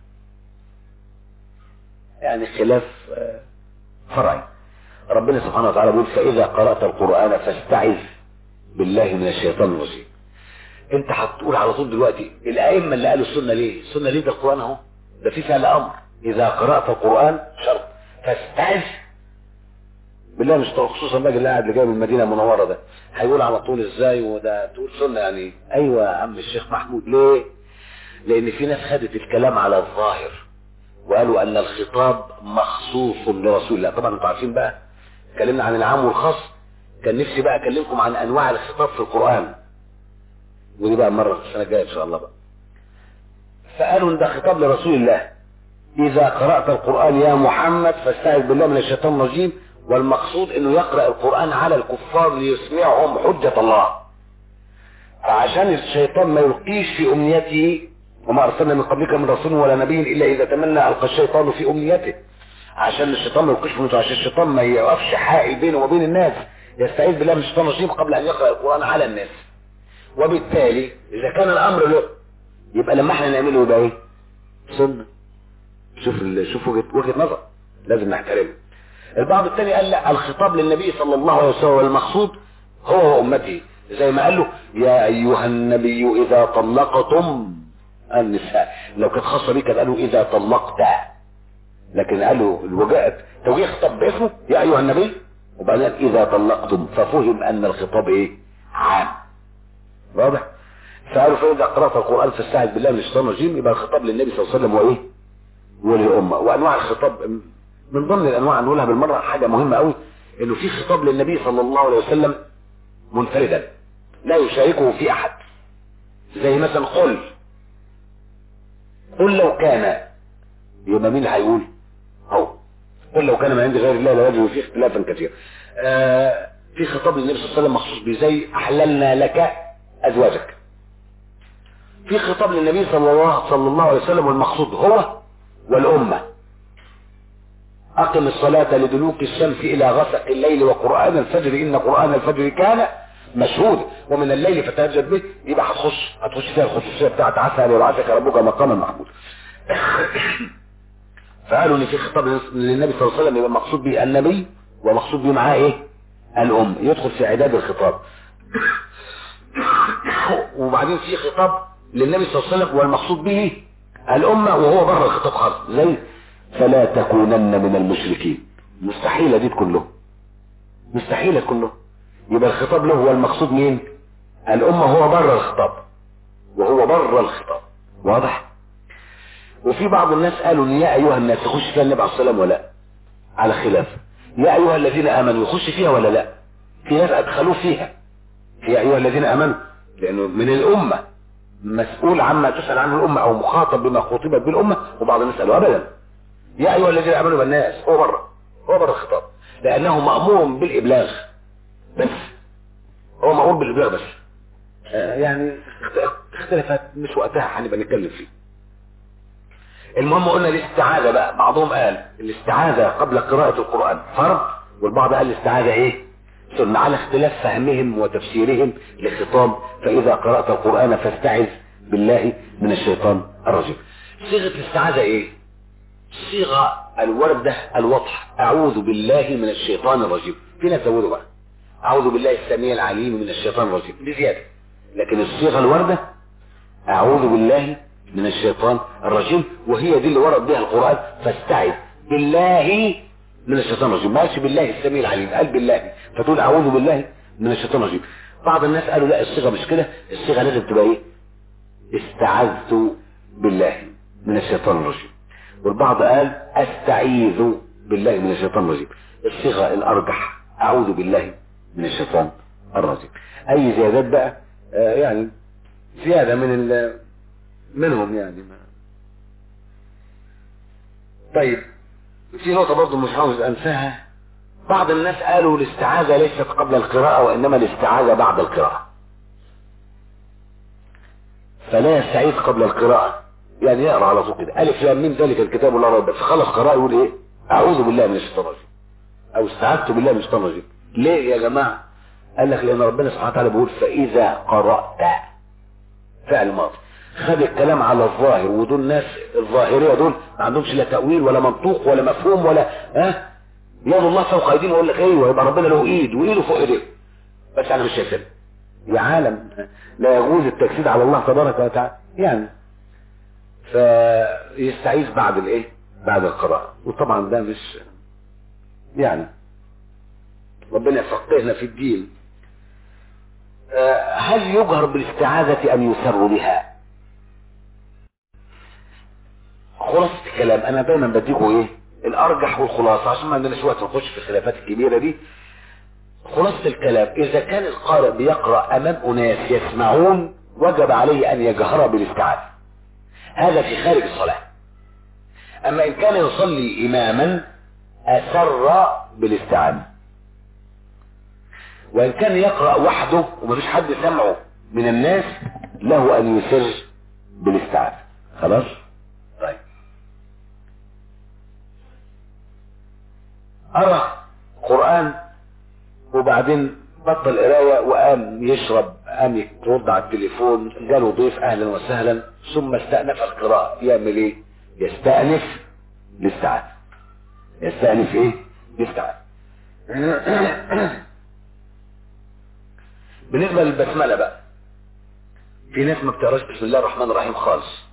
يعني خلاف آه، فرعي ربنا سبحانه وتعالى بيقول فإذا قرأت القرآن فاستعذ بالله من الشيطان الرجيم انت هتقول على طول دلوقتي الائمه اللي قالوا السنه ليه السنه ليه ده القران اهو ده في فعل امر اذا قرات القران شرط فاستعذ بالله مش طبعا خصوصا بقى اللي قاعد اللي جاي من المدينه المنوره ده هيقول على طول ازاي وده تقول سنه يعني ايوه يا عم الشيخ محمود ليه؟ لان في ناس خدت الكلام على الظاهر وقالوا ان الخطاب مخصوص لرسول الله طبعا انتوا عارفين بقى اتكلمنا عن العام والخاص كان نفسي بقى اكلمكم عن انواع الخطاب في القران ودي بقى مره السنه الجايه ان شاء الله بقى فقالوا ان ده خطاب لرسول الله اذا قرات القران يا محمد فاستعذ بالله من الشيطان الرجيم والمقصود انه يقرا القران على الكفار ليسمعهم حجه الله فعشان الشيطان ما يلقيش في امنيته وما ارسلنا من قبلك من رسول ولا نبي الا اذا تمنى القى الشيطان في امنيته عشان الشيطان ما يلقيش في امنيته عشان الشيطان ما يقفش حائل بينه وبين الناس يستعيذ بالله من الشيطان الرجيم قبل ان يقرا القران على الناس وبالتالي اذا كان الامر له يبقى لما احنا نعمله يبقى ايه سنه شوف ال- شوف وجهه وجهه نظر لازم نحترمه البعض الثاني قال لا الخطاب للنبي صلى الله عليه وسلم والمقصود هو وامته زي ما قال له يا ايها النبي اذا طلقتم النساء لو كانت خاصه بيه كان قالوا اذا طلقت لكن قالوا الوجاء توجيه خطاب باسمه يا ايها النبي وبعدين اذا طلقتم ففهم ان الخطاب ايه عام واضح فقالوا فاذا قرات القران فاستعذ بالله من الشيطان الرجيم يبقى الخطاب للنبي صلى الله عليه وسلم وايه وللامه وانواع الخطاب من ضمن الانواع نقولها بالمره حاجه مهمه قوي انه في خطاب للنبي صلى الله عليه وسلم منفردا لا يشاركه في احد زي مثلا قل قل لو كان يبقى مين اللي هيقول هو قل لو كان من عند غير الله لوجدوا فيه اختلافا كثيرا آه في خطاب للنبي صلى الله عليه وسلم مخصوص بيه زي احللنا لك ازواجك في خطاب للنبي صلى الله صلى الله عليه وسلم والمقصود هو والأمة أقم الصلاة لدلوك الشمس إلى غسق الليل وقرآن الفجر إن قرآن الفجر كان مشهود ومن الليل فتهجد به يبقى هتخش هتخش فيها الخصوصية بتاعت عسى أن يبعثك ربك مقاما محمود فقالوا ان في خطاب للنبي صلى الله عليه وسلم يبقى مقصود به النبي ومقصود به معاه ايه الام يدخل في عداد الخطاب وبعدين في خطاب للنبي صلى الله عليه وسلم والمقصود به الامه وهو بره الخطاب خالص زي فلا تكونن من المشركين مستحيله دي كله مستحيله كله يبقى الخطاب له هو المقصود مين الامه هو بره الخطاب وهو بره الخطاب واضح وفي بعض الناس قالوا ان يا ايها الناس يخش فيها النبي عليه الصلاه والسلام ولا على خلاف يا ايها الذين امنوا يخش فيها ولا لا في ناس ادخلوه فيها يا ايها الذين امنوا لانه من الامه مسؤول عما تسال عنه الامه او مخاطب بما خطبت بالامه وبعض الناس قالوا ابدا يا ايها الذين امنوا بالناس هو بره هو بره الخطاب لانه مامور بالابلاغ بس هو مامور بالابلاغ بس آه يعني اختلفت مش وقتها هنبقى نتكلم فيه المهم قلنا الاستعاذة بقى بعضهم قال الاستعاذة قبل قراءة القرآن فرض والبعض قال الاستعاذة ايه سنة على اختلاف فهمهم وتفسيرهم للخطاب فإذا قرأت القرآن فاستعذ بالله من الشيطان الرجيم صيغة الاستعاذة ايه صيغة الوردة الوضح أعوذ بالله من الشيطان الرجيم في ناس زودوا بقى أعوذ بالله السميع العليم من الشيطان الرجيم دي زيادة لكن الصيغة الوردة أعوذ بالله من الشيطان الرجيم وهي دي اللي ورد بها القرآن فاستعذ بالله من الشيطان الرجيم ما قالش بالله السميع العليم قال بالله فتقول اعوذ بالله من الشيطان الرجيم بعض الناس قالوا لا الصيغه مش كده الصيغه لازم تبقى ايه استعذت بالله من الشيطان الرجيم والبعض قال استعيذ بالله من الشيطان الرجيم الصيغه الارجح اعوذ بالله من الشيطان الرجيم اي زيادات بقى آه يعني زياده من منهم يعني ما. طيب في نقطة برضه مش عاوز انساها بعض الناس قالوا الاستعاذة ليست قبل القراءة وانما الاستعاذة بعد القراءة فلا يستعيذ قبل القراءة يعني يقرأ على طول كده ألف لام ميم ذلك الكتاب لا ريب فخلص قراءة يقول ايه أعوذ بالله من الشيطان الرجيم أو استعذت بالله من الشيطان الرجيم ليه يا جماعة قال لك لأن ربنا سبحانه وتعالى بيقول فإذا قرأت فعل ماضي خد الكلام على الظاهر ودول ناس الظاهريه دول ما عندهمش لا تاويل ولا منطوق ولا مفهوم ولا ها يد الله فوق ايدينا يقول لك ايوه يبقى ربنا له ايد وايده فوق ايديه بس انا مش شايفها يا عالم لا يجوز التجسيد على الله تبارك وتعالى يعني فيستعيذ بعد الايه بعد القراءه وطبعا ده مش يعني ربنا يفقهنا في الدين هل يجهر بالاستعاذة أم يسر بها خلاصة الكلام انا دايما بديكوا ايه الارجح والخلاصة عشان ما عندناش وقت نخش في الخلافات الكبيرة دي خلاصة الكلام اذا كان القارئ بيقرأ امام اناس يسمعون وجب عليه ان يجهر بالاستعاذة هذا في خارج الصلاة اما ان كان يصلي اماما اسر بالاستعاذة وان كان يقرأ وحده ومفيش حد سمعه من الناس له ان يسر بالاستعاذة خلاص طيب قرأ قرآن وبعدين بطل قراية وقام يشرب قام يرد على التليفون جاله ضيف اهلا وسهلا ثم استأنف القراءة يعمل ايه يستأنف الاستعاذة يستأنف ايه الاستعاذة بالنسبة للبسملة بقى في ناس ما بتقراش بسم الله الرحمن الرحيم خالص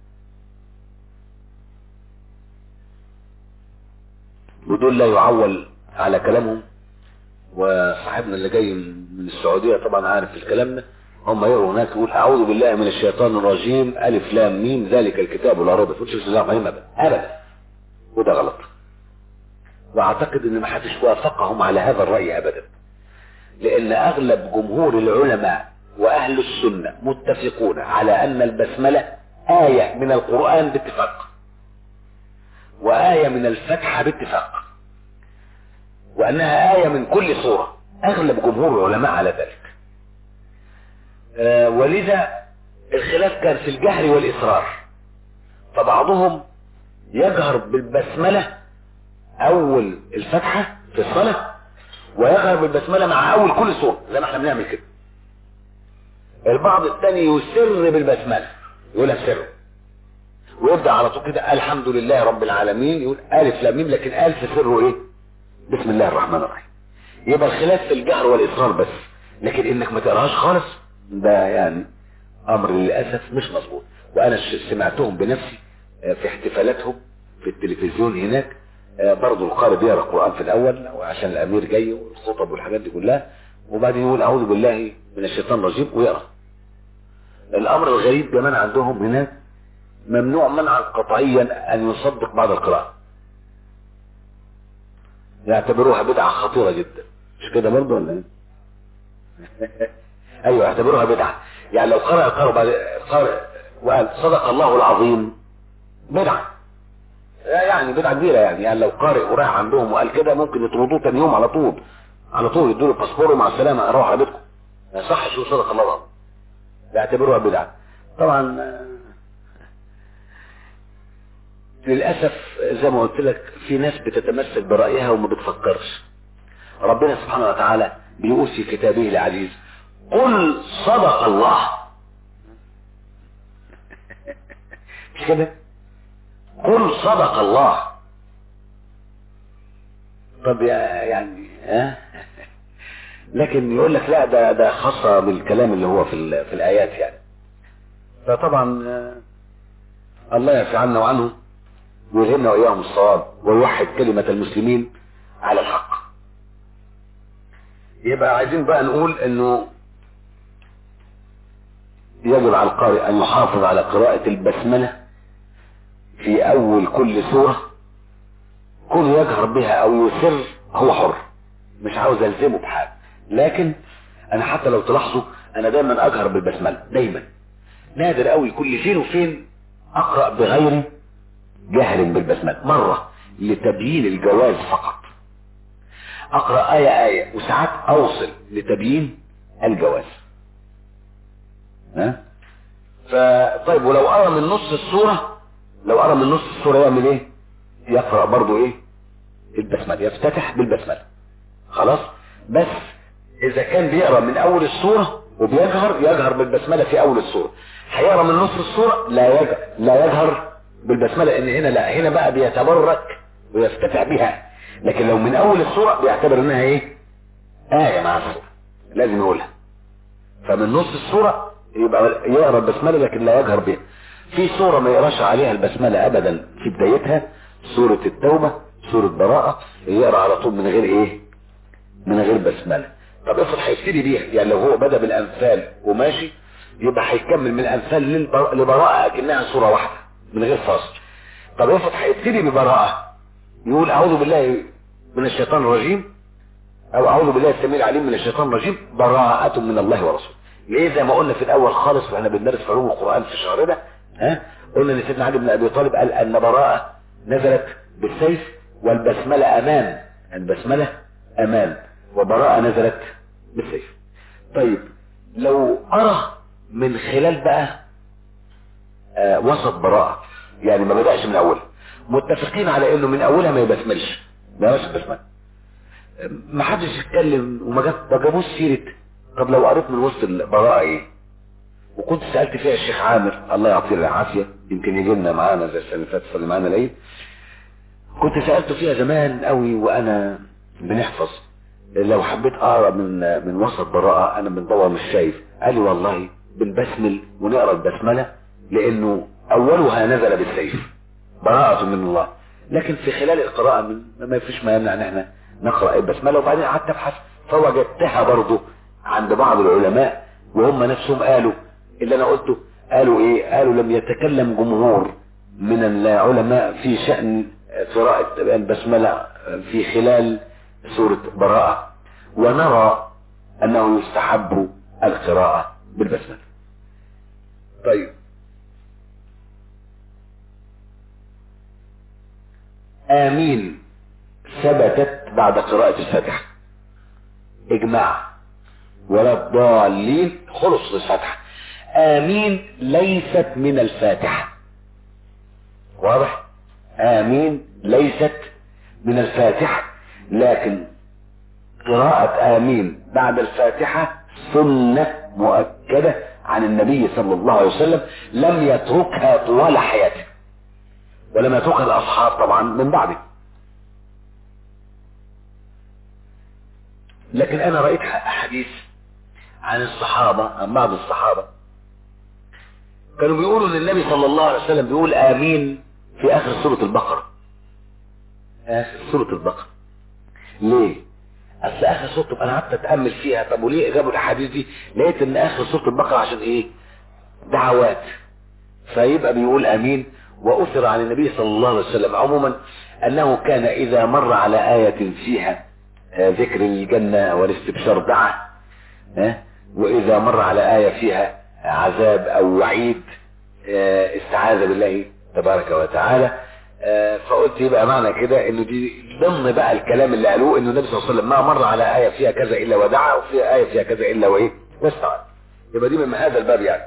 ودول لا يعول على كلامهم وصاحبنا اللي جاي من السعودية طبعا عارف الكلام ده هم يقروا هناك يقول اعوذ بالله من الشيطان الرجيم الف لام ميم ذلك الكتاب لا ريب فيه بسم الله الرحمن الرحيم ابدا ابدا وده غلط واعتقد ان ما حدش وافقهم على هذا الراي ابدا لان اغلب جمهور العلماء واهل السنه متفقون على ان البسمله ايه من القران باتفاق وآية من الفتحة باتفاق وأنها آية من كل صورة أغلب جمهور العلماء على ذلك آه ولذا الخلاف كان في الجهر والإصرار فبعضهم يجهر بالبسملة اول الفتحة في الصلاة ويجهر بالبسملة مع اول كل سورة زي ما احنا بنعمل كده البعض الثاني يسر بالبسملة يقولها بسره ويبدأ على طول كده الحمد لله رب العالمين يقول ألف لام ميم لكن ألف سره إيه بسم الله الرحمن الرحيم يبقى الخلاف في الجهر والإصرار بس لكن إنك ما تقراهاش خالص ده يعني أمر للأسف مش مظبوط وأنا سمعتهم بنفسي في احتفالاتهم في التلفزيون هناك برضه القارئ بيقرا القرآن في الأول وعشان الأمير جاي والخطب والحاجات دي كلها وبعدين يقول أعوذ بالله من الشيطان الرجيم ويقرا الأمر الغريب كمان عندهم هناك ممنوع منعا قطعيا ان يصدق بعد القراءة يعتبروها بدعة خطيرة جدا مش كده برضه ولا ايه ايوه يعتبروها بدعة يعني لو قرأ القارئ بعد قارئ وقال صدق الله العظيم بدعة يعني بدعة كبيرة يعني يعني لو قارئ وراح عندهم وقال كده ممكن يطردوه تاني يوم على طول على طول يدوا له باسبور مع السلامة روح على بيتكم ما يصحش صدق الله العظيم يعتبروها بدعة طبعا للأسف زي ما قلت لك في ناس بتتمسك برأيها وما بتفكرش ربنا سبحانه وتعالى بيقول في كتابه العزيز قل صدق الله مش كده قل صدق الله طب يعني ها لكن يقول لك لا ده ده خاصة بالكلام اللي هو في في الآيات يعني فطبعا الله يعفي عنا وعنهم ويلهمنا وإياهم الصواب ويوحد كلمة المسلمين على الحق يبقى عايزين بقى نقول انه يجب على القارئ ان يحافظ على قراءة البسملة في اول كل سورة كل يجهر بها او يسر هو حر مش عاوز الزمه بحاجة لكن انا حتى لو تلاحظوا انا دايما اجهر بالبسملة دايما نادر قوي كل فين وفين اقرأ بغير جهر بالبسملة مرة لتبيين الجواز فقط اقرأ آية آية وساعات اوصل لتبيين الجواز ها فطيب ولو قرأ من نص السورة لو قرأ من نص السورة يعمل ايه يقرأ برضو ايه البسملة يفتتح بالبسملة خلاص بس اذا كان بيقرأ من اول السورة وبيجهر يجهر بالبسملة في اول السورة هيقرأ من نص السورة لا يجهر لا يجهر بالبسملة لان هنا لا هنا بقى بيتبرك ويفتتح بها لكن لو من اول السورة بيعتبر انها ايه آية مع السورة لازم يقولها فمن نص السورة يبقى يقرأ البسملة لكن لا يجهر بها في سورة ما يقراش عليها البسملة ابدا في بدايتها سورة التوبة سورة براءة يقرأ على طول من غير ايه من غير بسملة طب افرض هيبتدي بيها يعني لو هو بدأ بالانفال وماشي يبقى هيكمل من الانفال للبر... لبراءة اكنها سورة واحدة من غير فاصل طب افرض هيبتدي ببراءة يقول اعوذ بالله من الشيطان الرجيم او اعوذ بالله السميع العليم من الشيطان الرجيم براءة من الله ورسوله ليه زي ما قلنا في الاول خالص واحنا بندرس في علوم القرآن في الشهر ده ها قلنا ان سيدنا علي بن ابي طالب قال ان براءة نزلت بالسيف والبسملة امان البسملة امان وبراءة نزلت بالسيف طيب لو ارى من خلال بقى آه وسط براءة يعني ما بدأش من اولها متفقين على انه من اولها ما يبسملش ما يبقاش بسمل ما حدش يتكلم وما جابوش سيرة طب لو قريت من وسط البراءة ايه وكنت سألت فيها الشيخ عامر الله يعطيه العافية يمكن يجي لنا معانا زي السنة اللي فاتت صلي معانا العيد كنت سألته فيها زمان قوي وانا بنحفظ لو حبيت اقرا من من وسط براءة انا بندور مش شايف قال لي والله بنبسمل ونقرا البسملة لانه اولها نزل بالسيف براءة من الله لكن في خلال القراءة من ما فيش ما يمنع ان احنا نقرأ البسملة وبعدين قعدت ابحث فوجدتها برضو عند بعض العلماء وهم نفسهم قالوا اللي انا قلته قالوا ايه قالوا لم يتكلم جمهور من العلماء في شأن قراءة البسملة في خلال سورة براءة ونرى انه يستحب القراءة بالبسملة طيب آمين ثبتت بعد قراءة الفاتحة إجماع ولا الضالين خلص الفاتحة آمين ليست من الفاتحة واضح آمين ليست من الفاتحة لكن قراءة آمين بعد الفاتحة سنة مؤكدة عن النبي صلى الله عليه وسلم لم يتركها طوال حياته ولم يتركها الأصحاب طبعا من بعده لكن أنا رأيت أحاديث عن الصحابة عن بعض الصحابة كانوا بيقولوا ان النبي صلى الله عليه وسلم بيقول امين في اخر سورة البقرة اخر سورة البقرة ليه اصل اخر سورة انا قعدت اتامل فيها طب وليه جابوا الاحاديث دي لقيت ان اخر سورة البقرة عشان ايه دعوات فيبقى بيقول امين واثر عن النبي صلى الله عليه وسلم عموما انه كان اذا مر على آية فيها ذكر الجنة والاستبشار دعا واذا مر على آية فيها عذاب او وعيد استعاذ بالله تبارك وتعالى فقلت يبقى معنى كده انه دي ضمن بقى الكلام اللي قالوه انه النبي صلى الله عليه وسلم ما مر على آية فيها كذا الا ودعا وفيها آية فيها كذا الا وايه واستعاذ يبقى دي من هذا الباب يعني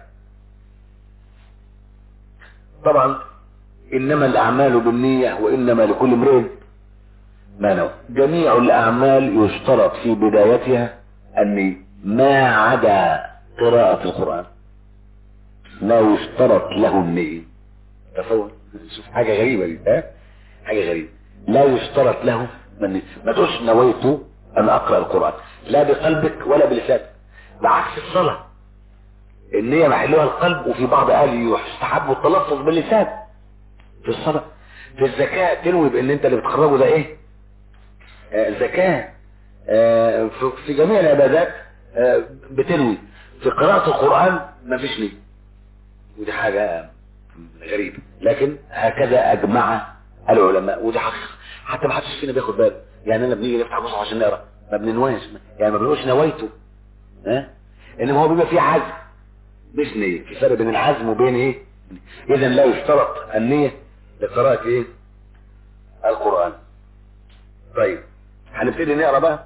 طبعا انما الاعمال بالنية وانما لكل امرئ ما نوى جميع الاعمال يشترط في بدايتها النية ما عدا قراءة القرآن لا يشترط له النية تصور شوف حاجة غريبة دي ها حاجة غريبة لا يشترط له من ما تقولش نويت ان اقرأ القرآن لا بقلبك ولا بلسانك بعكس الصلاة النية محلها القلب وفي بعض اهل يستحب التلفظ باللسان في الصلاة في الزكاة تنوي بان انت اللي بتخرجه ده ايه آه زكاة آه في جميع العبادات آه بتنوي في قراءة القرآن ما فيش نية ودي حاجة غريبة لكن هكذا أجمع العلماء ودي حقيقة حتى ما حدش فينا بياخد باله يعني أنا بنيجي نفتح مصحف عشان نقرأ ما بننواش يعني ما بنقولش نويته ها إنما هو بيبقى فيه عزم مش نية في فرق بين العزم وبين إيه إذا لا يشترط النية لقراءة إيه القرآن طيب هنبتدي نقرأ بقى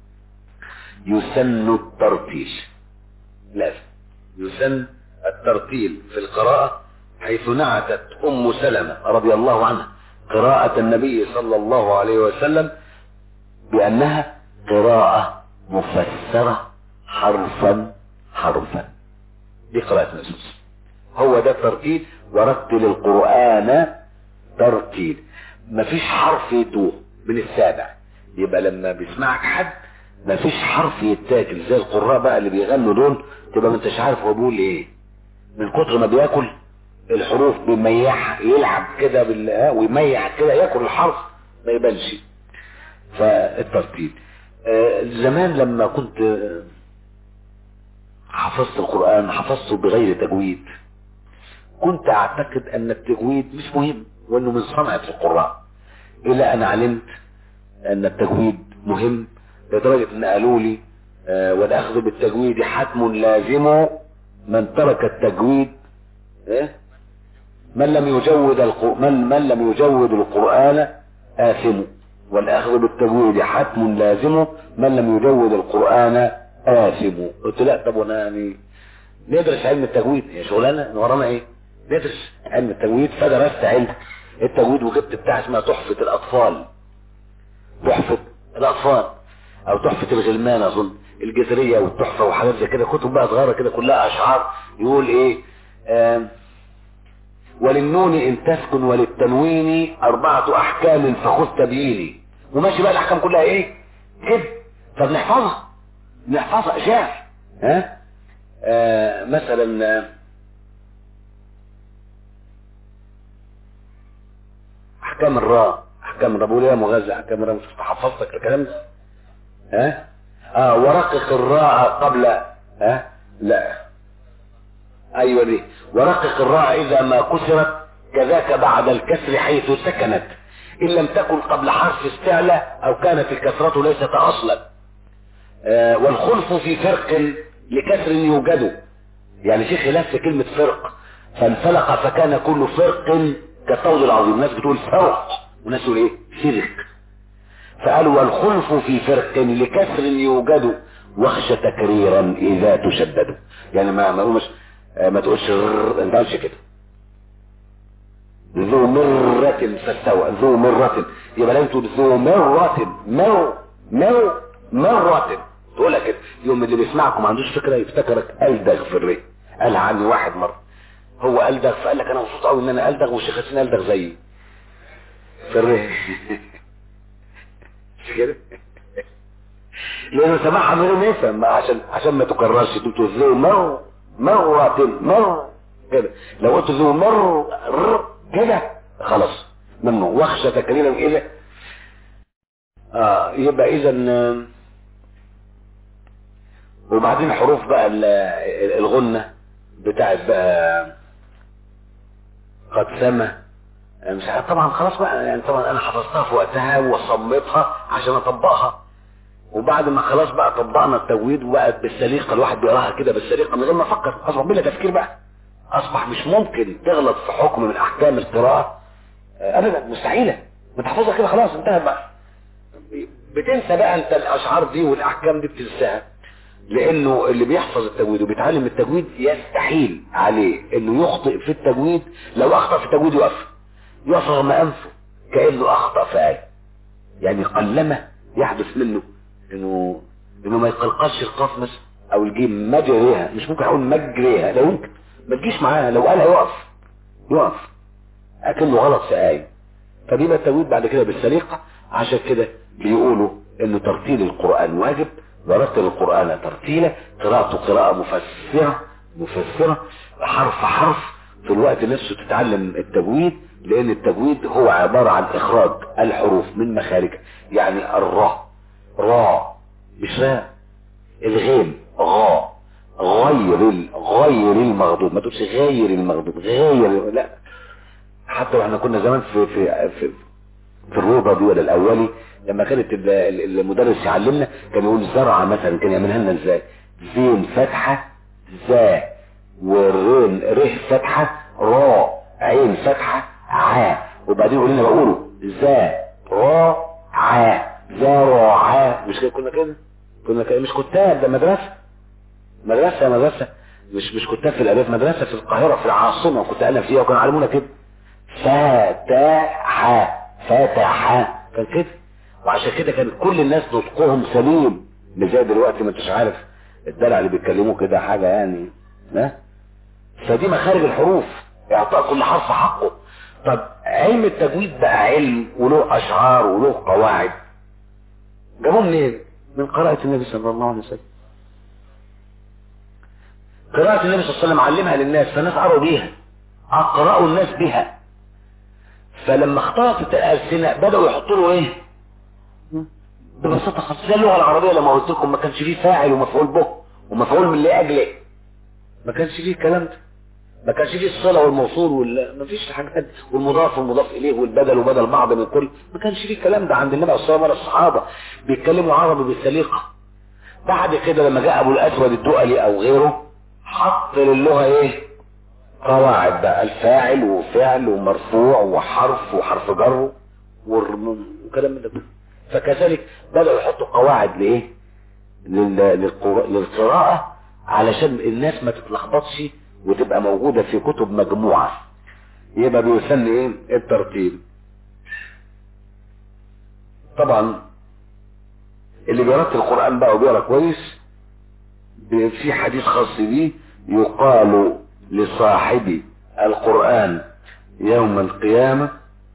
يسن الترتيل لازم يسن الترتيل في القراءة حيث نعتت أم سلمة رضي الله عنها قراءة النبي صلى الله عليه وسلم بأنها قراءة مفسرة حرفا حرفا دي قراءة النصوص هو ده الترتيل ورتل القرآن ترتيل مفيش حرف يتوه من السابع يبقى لما بيسمعك حد مفيش حرف يتاكل زي القراء بقى اللي بيغنوا دول تبقى ما انتش عارف هو بيقول ايه من كتر ما بياكل الحروف بيميح يلعب كده بال ويميح كده ياكل الحرف ما يبانش فالترتيب آه زمان لما كنت حفظت القرآن حفظته بغير تجويد كنت اعتقد ان التجويد مش مهم وانه من صنعة القراء الى ان علمت ان التجويد مهم لدرجة ان قالوا لي آه والاخذ بالتجويد حتم لازم من ترك التجويد إيه؟ من لم يجود القر... من, من لم يجود القرآن آثم والاخذ بالتجويد حتم لازم من لم يجود القرآن آثم قلت لا طب وانا يعني ندرس علم التجويد هي شغلانه ورانا ايه ندرس علم التجويد فدرست علم التجويد وجبت بتاع اسمها تحفة الاطفال تحفة الاطفال او تحفة الغلمان اظن الجزرية والتحفة وحاجات زي كده كتب بقى صغيرة كده كلها اشعار يقول ايه آه وللنون ان تسكن وللتنوين اربعة احكام فخذ تبييني وماشي بقى الاحكام كلها ايه كده فبنحفظها بنحفظها شعر ها آه مثلا آه احكام الراء احكام الراء بقول يا مغذى احكام الراء مش حفظتك الكلام ده ها اه ورقق الراء قبل ها لا ايوه دي ورقق الراء اذا ما كسرت كذاك بعد الكسر حيث سكنت ان لم تكن قبل حرف استعلاء او كانت الكسرة ليست اصلا آه والخلف في فرق لكسر يوجد يعني في خلاف في كلمة فرق فانفلق فكان كل فرق كالطود العظيم الناس بتقول فرق وناس تقول ايه فرق فقالوا والخلف في فرق لكسر يوجد واخشى تكريرا اذا تشدد يعني ما ما مش ما تقولش انت قالش كده ذو مرة فاستوى ذو مرة يبقى لازم تقول ذو مرة مر مر مرة تقولها كده يوم اللي بيسمعكم ما عندوش فكرة يفتكرك ألدغ في الري قالها عني واحد مرة هو ألدغ فقال لك أنا مبسوط قوي إن أنا ألدغ والشيخ حسين ألدغ زيي في الري مش كده لأنه سمعها من غير ما يفهم عشان عشان ما تكررش تقول ذو مر مرة مر كده لو قلت ذو مر كده خلاص منه وخشة كليلا إذا آه يبقى إذا وبعدين حروف بقى الغنة بتاعت بقى قد سما مش عارف طبعا خلاص بقى يعني طبعا انا حفظتها في وقتها وصمتها عشان اطبقها وبعد ما خلاص بقى طبقنا التجويد وبقت بالسليقه الواحد بيقراها كده بالسليقه من غير ما افكر اصبح بلا تفكير بقى اصبح مش ممكن تغلط في حكم من احكام القراءه ابدا مستحيله بتحفظها كده خلاص انتهت بقى بتنسى بقى انت الاشعار دي والاحكام دي بتنساها لانه اللي بيحفظ التجويد وبيتعلم التجويد يستحيل عليه انه يخطئ في التجويد لو اخطا في التجويد يقف يقف رغم انفه كانه اخطا في ايه يعني قلما يحدث منه انه انه ما يقلقلش القاف مثلا او الجيم مجريها مش ممكن اقول مجريها لا يمكن ما تجيش معاها لو قالها يقف يقف اكنه غلط في ايه فبيبقى التجويد بعد كده بالسليقه عشان كده بيقولوا انه ترتيل القران واجب ورتل القرآن ترتيلا قراءته قراءة مفسرة مفسرة حرف حرف في الوقت نفسه تتعلم التجويد لأن التجويد هو عبارة عن إخراج الحروف من مخارجها يعني الراء راء مش راء الغين غاء غير غير المغضوب ما تقولش غير المغضوب غير لا حتى واحنا كنا زمان في في في, في الروضه دي ولا الاولي لما كانت المدرس يعلمنا كان يقول زرعة مثلا كان يعملها لنا ازاي زين فتحة زا والرين ره فتحة راء عين فتحة عا وبعدين يقول لنا بقوله زا را عا زا عا مش كده كنا كده كنا كده مش كتاب ده مدرسة مدرسة مدرسة مش مش كتاب في الألف مدرسة في القاهرة في العاصمة كنت أنا فيها وكانوا علمونا كده فتح فتح كان كده وعشان كده كان كل الناس نطقهم سليم مش زي دلوقتي ما انتش عارف الدلع اللي بيتكلموا كده حاجه يعني ها فدي مخارج الحروف اعطاء كل حرف حقه طب علم التجويد بقى علم وله اشعار وله قواعد جابوه منين؟ من قراءة النبي صلى الله عليه وسلم قراءة النبي صلى الله عليه وسلم علمها للناس فالناس قروا بيها اقرأوا الناس بها فلما اختلطت الألسنة بدأوا يحطوا له ايه ببساطة خالص زي اللغة العربية لما قلت لكم ما كانش فيه فاعل ومفعول به ومفعول من لأجله ما كانش فيه الكلام ده ما كانش فيه الصلة والموصول وال ما فيش حاجات والمضاف والمضاف إليه والبدل وبدل بعض من كل ما كانش فيه الكلام ده عند النبي صلى الله عليه وسلم الصحابة بيتكلموا عربي بالسليقة بعد كده لما جاء أبو الأسود الدؤلي أو غيره حط للغة إيه قواعد بقى الفاعل وفعل ومرفوع وحرف وحرف جر وكلام من ده فكذلك بدأوا يحطوا قواعد لإيه للقراءة علشان الناس ما تتلخبطش وتبقى موجودة في كتب مجموعة يبقى بيسمى ايه الترتيب طبعا اللي بيرتل القرآن بقى وبيقرا كويس في حديث خاص بيه يقال لصاحب القرآن يوم القيامة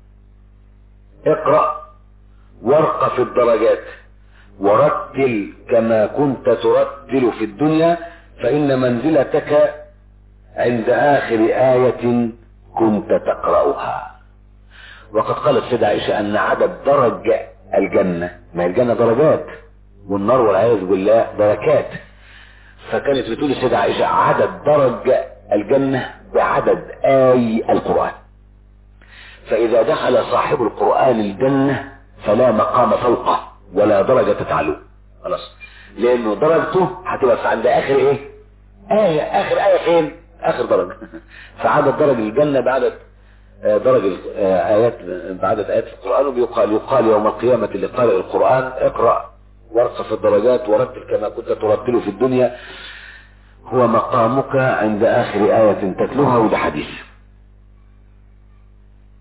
اقرأ وارق في الدرجات ورتل كما كنت ترتل في الدنيا فإن منزلتك عند آخر آية كنت تقرأها وقد قالت سيدة عائشة أن عدد درج الجنة ما الجنة درجات والنار والعياذ بالله دركات فكانت بتقول السيدة عائشة عدد درج الجنة بعدد آي القرآن فإذا دخل صاحب القرآن الجنة فلا مقام فوقه ولا درجة تعلو خلاص لأنه درجته هتبقى عند آخر إيه؟ آية آخر آية فين؟ آخر درجة فعدد درج الجنة بعدد درج آيات بعدد آيات القرآن وبيقال يقال يوم القيامة لقارئ القرآن اقرأ وارق في الدرجات ورتل كما كنت ترتل في الدنيا هو مقامك عند آخر آية تتلوها وده حديث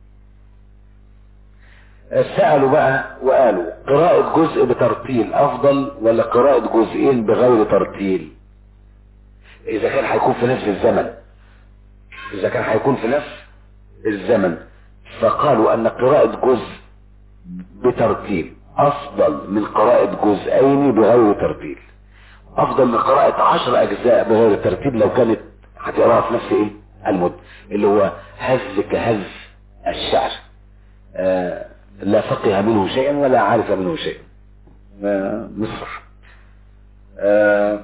سألوا بقى وقالوا قراءة جزء بترتيل افضل ولا قراءة جزئين بغير ترتيل اذا كان هيكون في نفس الزمن اذا كان هيكون في نفس الزمن فقالوا ان قراءة جزء بترتيل افضل من قراءة جزئين بغير ترتيل افضل من قراءة عشر اجزاء بغير ترتيب لو كانت هتقراها في نفس ايه المد اللي هو هز كهز الشعر آه لا فقه منه شيئا ولا عارف منه شيئا آه مصر آه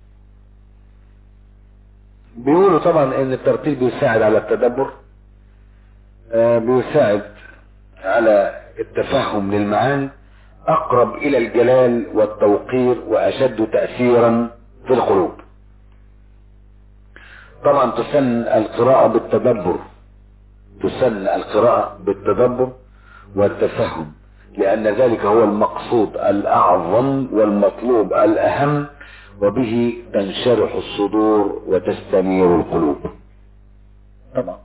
بيقولوا طبعا ان الترتيب بيساعد على التدبر آه بيساعد على التفهم للمعاني اقرب الى الجلال والتوقير واشد تأثيرا في القلوب طبعا تسن القراءة بالتدبر تسن القراءة بالتدبر والتفهم لأن ذلك هو المقصود الأعظم والمطلوب الأهم وبه تنشرح الصدور وتستنير القلوب طبعا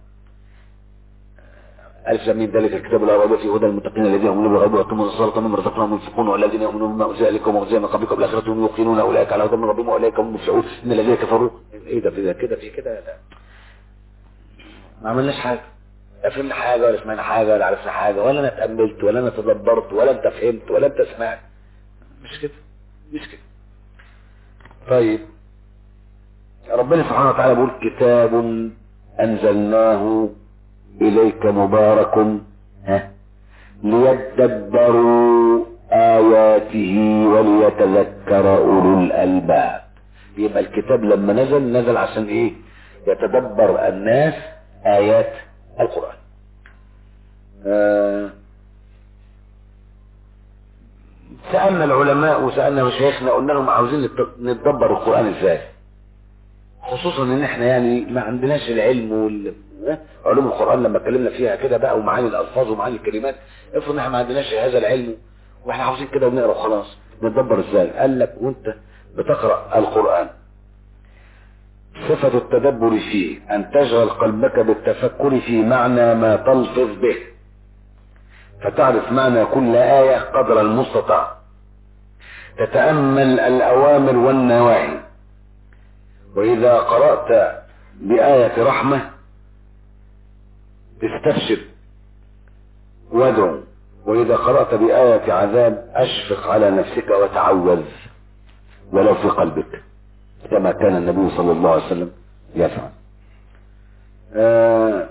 ألف لمين ذلك الكتاب لا ريب فيه هدى المتقين الذين يؤمنون بالغيب ويقيمون الصلاة مما رزقناهم ينفقون والذين يؤمنون بما أنزل إليكم وأنزل من قبلكم بالآخرة هم يوقنون أولئك على هدى من ربهم وأولئك هم المفلحون إن الذين كفروا إيه ده في كده في كده لا ما عملناش حاجة لا فهمنا حاجة ولا سمعنا حاجة ولا عرفنا حاجة ولا أنا اتأملت ولا أنا تدبرت ولا أنت فهمت ولا أنت سمعت مش كده مش كده طيب ربنا سبحانه وتعالى بيقول كتاب أنزلناه إليك مبارك ها ليدبروا آياته وليتذكر أولو الألباب يبقى الكتاب لما نزل نزل عشان إيه يتدبر الناس آيات القرآن آه سألنا العلماء وسألنا مشايخنا قلنا لهم عاوزين نتدبر القرآن ازاي خصوصا ان احنا يعني ما عندناش العلم وال علوم القرآن لما اتكلمنا فيها كده بقى ومعاني الألفاظ ومعاني الكلمات افرض ان احنا ما عندناش هذا العلم واحنا عاوزين كده ونقرا وخلاص نتدبر ازاي قال لك وانت بتقرأ القرآن صفة التدبر فيه أن تشغل قلبك بالتفكر في معنى ما تلفظ به فتعرف معنى كل آية قدر المستطاع تتأمل الأوامر والنواهي وإذا قرأت بآية رحمة استبشر وادعو وإذا قرأت بآية عذاب أشفق على نفسك وتعوذ ولو في قلبك كما كان النبي صلى الله عليه وسلم يفعل آه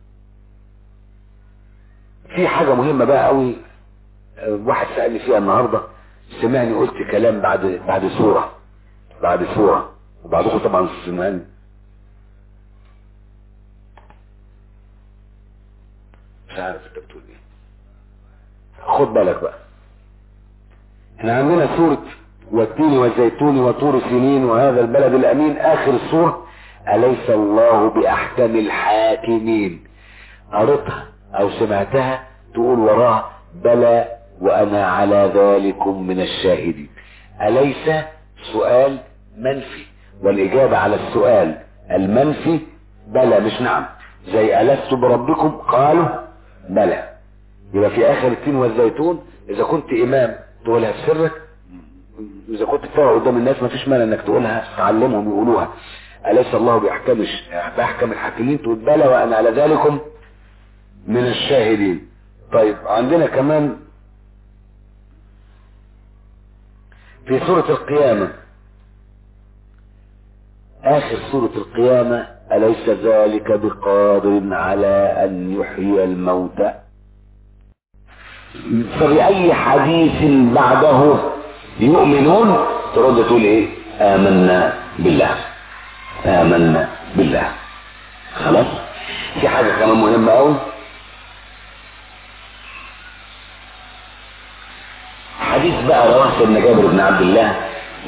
في حاجة مهمة بقى قوي واحد سألني فيها النهاردة سمعني قلت كلام بعد بعد سورة بعد سورة وبعضكم طبعا سمعني مش عارف انت بتقول ايه خد بالك بقى احنا عندنا سورة والتين والزيتون وطور سنين وهذا البلد الامين اخر السورة اليس الله باحكم الحاكمين قريتها او سمعتها تقول وراها بلى وانا على ذلكم من الشاهدين اليس سؤال منفي والاجابة على السؤال المنفي بلى مش نعم زي ألست بربكم قالوا بلى يبقى في اخر التين والزيتون اذا كنت امام تقولها في سرك اذا كنت بتقرا قدام الناس ما فيش مانع انك تقولها تعلمهم يقولوها اليس الله باحكم باحكم الحاكمين تقول بلى وانا على ذلكم من الشاهدين طيب عندنا كمان في سورة القيامة آخر سورة القيامة أليس ذلك بقادر على أن يحيي الموتى فبأي حديث بعده يؤمنون ترد تقول ايه آمنا بالله آمنا بالله خلاص في حاجة كمان مهمة قوي حديث بقى رواه سيدنا جابر بن عبد الله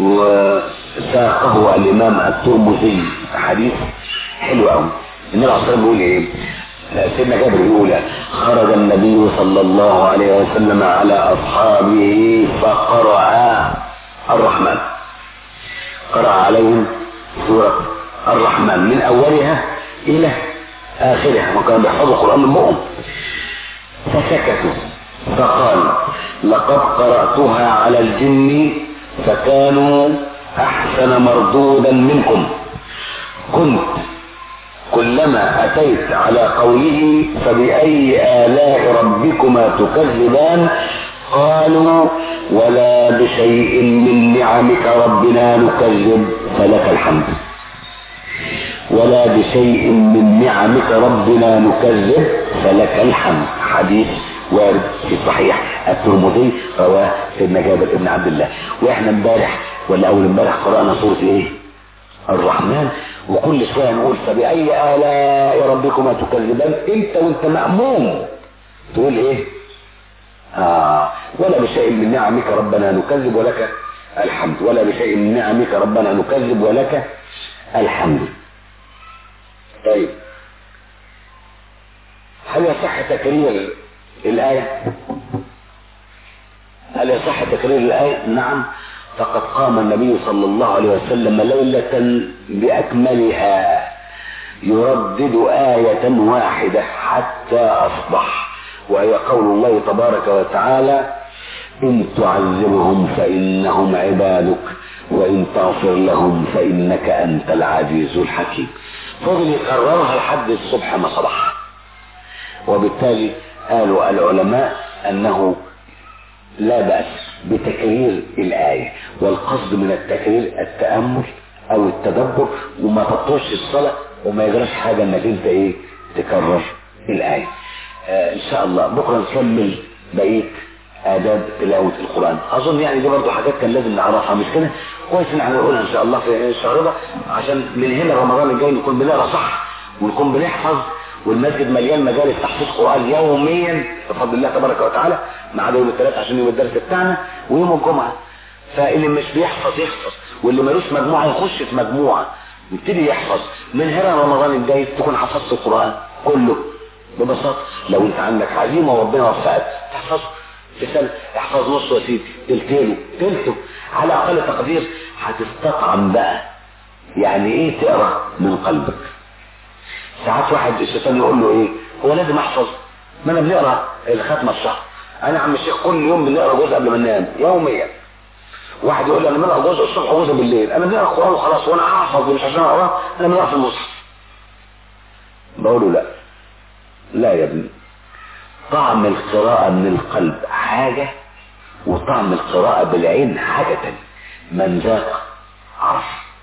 وساقه الامام الترمذي حديث حلو قوي النبي عليه الصلاه والسلام بيقول ايه سيدنا جابر بيقول خرج النبي صلى الله عليه وسلم على اصحابه فقرأ الرحمن قرأ عليهم سورة الرحمن من اولها الى اخرها وكانوا بيحفظوا القرآن من بقهم فسكتوا فقال لقد قرأتها على الجن فكانوا أحسن مردودا منكم كنت كلما أتيت على قوله فبأي آلاء ربكما تكذبان قالوا ولا بشيء من نعمك ربنا نكذب فلك الحمد ولا بشيء من نعمك ربنا نكذب فلك الحمد حديث وارد في صحيح الترمذي رواه سيدنا جابر بن عبد الله واحنا امبارح ولا اول امبارح قرانا سوره ايه الرحمن وكل شويه نقول فباي الاء ربكما تكذبان انت وانت ماموم تقول ايه آه ولا بشيء من نعمك ربنا نكذب ولك الحمد ولا بشيء من نعمك ربنا نكذب ولك الحمد طيب هل يصح تكرير الآية هل يصح تكرير الآية نعم فقد قام النبي صلى الله عليه وسلم ليلة بأكملها يردد آية واحدة حتى أصبح وهي قول الله تبارك وتعالى إن تعذبهم فإنهم عبادك وإن تغفر لهم فإنك أنت العزيز الحكيم فضل يكررها لحد الصبح ما صبح وبالتالي قالوا العلماء أنه لا بأس بتكرير الآية والقصد من التكرير التأمل أو التدبر وما تطوش الصلاة وما يجراش حاجة انك انت ايه تكرر الآية آه ان شاء الله بكرة نكمل بقية آداب تلاوة القرآن أظن يعني دي برضه حاجات كان لازم نعرفها مش كده كويس إن احنا نقولها إن شاء الله في الشهر ده عشان من هنا رمضان الجاي نكون بنقرا صح ونكون بنحفظ والمسجد مليان مجالس تحفيظ قرآن يوميا بفضل الله تبارك وتعالى ما عدا يوم الثلاث عشان يوم الدرس بتاعنا ويوم الجمعة فاللي مش بيحفظ يحفظ واللي ملوش مجموعة يخش في مجموعة يبتدي يحفظ من هنا رمضان الجاي تكون حفظت القرآن كله ببساطة لو انت عندك عزيمة وربنا وفقك تحفظه في سنة احفظ نص يا سيدي تلتينه تلته على اقل تقدير هتستطعم بقى يعني ايه تقرا من قلبك ساعات واحد الشيطان يقول له ايه هو لازم احفظ ما انا بنقرا الختمه الشهر انا عم الشيخ كل يوم بنقرا جزء قبل ما ننام يوميا واحد يقول لي انا بنقرا جزء الصبح وجزء بالليل انا بنقرا القران وخلاص وانا احفظ مش عشان اقراه انا بنقرا في المصحف بقول له لا لا يا ابني طعم القراءة من القلب حاجة وطعم القراءة بالعين حاجة تانية من ذاق عرف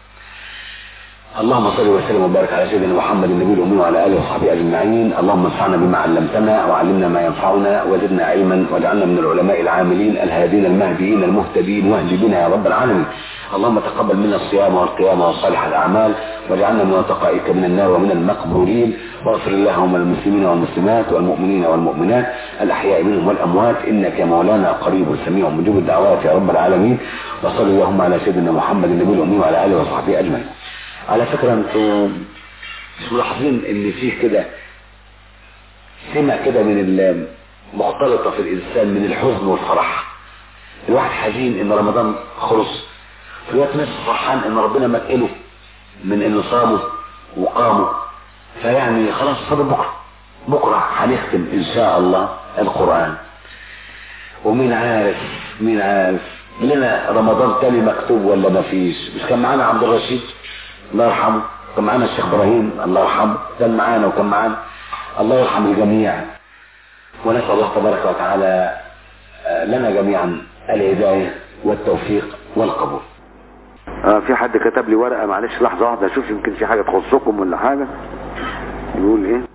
اللهم صل وسلم وبارك على سيدنا محمد النبي الأمي وعلى آله وصحبه أجمعين اللهم انفعنا بما علمتنا وعلمنا ما ينفعنا وزدنا علما واجعلنا من العلماء العاملين الهادين المهديين المهتدين واهد بنا يا رب العالمين اللهم تقبل منا الصيام والقيام وصالح الأعمال واجعلنا من وتقائك من النار ومن المقبولين واغفر اللهم للمسلمين والمسلمات والمؤمنين والمؤمنات الأحياء منهم والأموات إنك يا مولانا قريب سميع مجيب الدعوات يا رب العالمين وصل اللهم على سيدنا محمد النبي الأمي وعلى آله وصحبه أجمعين على فكرة انتم مش ملاحظين ان فيه كده سمة كده من المختلطة في الإنسان من الحزن والفرح الواحد حزين ان رمضان خلص في الوقت نفسه فرحان ان ربنا مكنه من انه صامه وقامه فيعني خلاص فاضل بكره بكره هنختم ان شاء الله القران ومين عارف مين عارف لنا رمضان تاني مكتوب ولا ما فيش مش كان معانا عبد الرشيد الله يرحمه كان معانا الشيخ ابراهيم الله يرحمه كان معانا وكان معانا الله يرحم الجميع ونسال الله تبارك وتعالى لنا جميعا الهدايه والتوفيق والقبول آه في حد كتب لي ورقة معلش لحظة واحدة اشوف يمكن في حاجة تخصكم ولا حاجة يقول ايه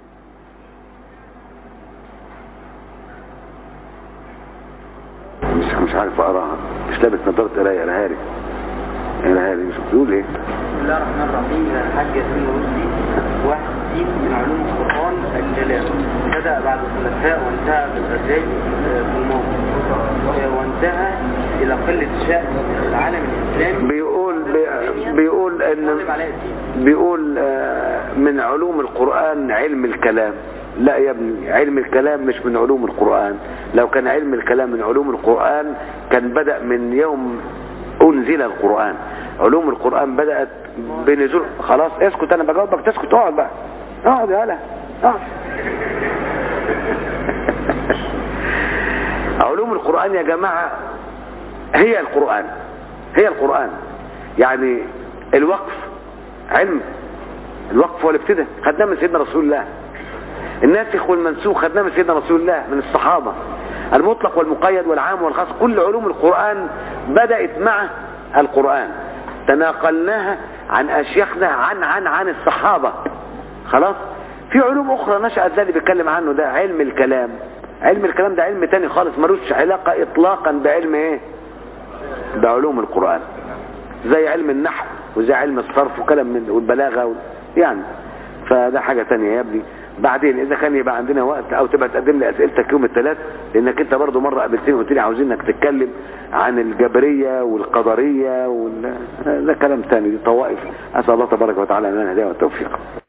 مش مش عارف اقراها مش لابس نظارة قراية قراها لي قراها لي مش بتقول ايه بسم الله الرحمن الرحيم الحاج ياسين رشدي واحد دين من علوم القرآن الكلام بدأ بعد الخلفاء وانتهى بالغزالي في الماضي وانتهى إلى قلة شأن العالم الإسلامي بيقول بي بيقول ان طالب علاء الدين بيقول آه، من علوم القرآن علم الكلام لا يا ابني علم الكلام مش من علوم القرآن لو كان علم الكلام من علوم القرآن كان بدأ من يوم أنزل القرآن علوم القرآن بدأت بنزول خلاص اسكت أنا بجاوبك تسكت اقعد بقى اقعد يا هلا اقعد علوم القرآن يا جماعة هي القرآن هي القرآن يعني الوقف علم الوقف والابتداء خدناه من سيدنا رسول الله الناسخ والمنسوخ خدناه من سيدنا رسول الله من الصحابة المطلق والمقيد والعام والخاص كل علوم القرآن بدأت مع القرآن تناقلناها عن أشياخنا عن عن عن الصحابة خلاص في علوم أخرى نشأت زي اللي بيتكلم عنه ده علم الكلام علم الكلام ده علم تاني خالص ملوش علاقة إطلاقا بعلم إيه بعلوم القرآن زي علم النحو وزي علم الصرف وكلام من والبلاغة و... يعني فده حاجة تانية يا ابني بعدين اذا كان يبقى عندنا وقت او تبقى تقدم لي اسئلتك يوم الثلاث لانك انت برضو مرة قابلتني وقلت لي عاوزينك تتكلم عن الجبرية والقدرية وال... ده كلام تاني دي طوائف اسأل الله تبارك وتعالى ان انا هدايه والتوفيق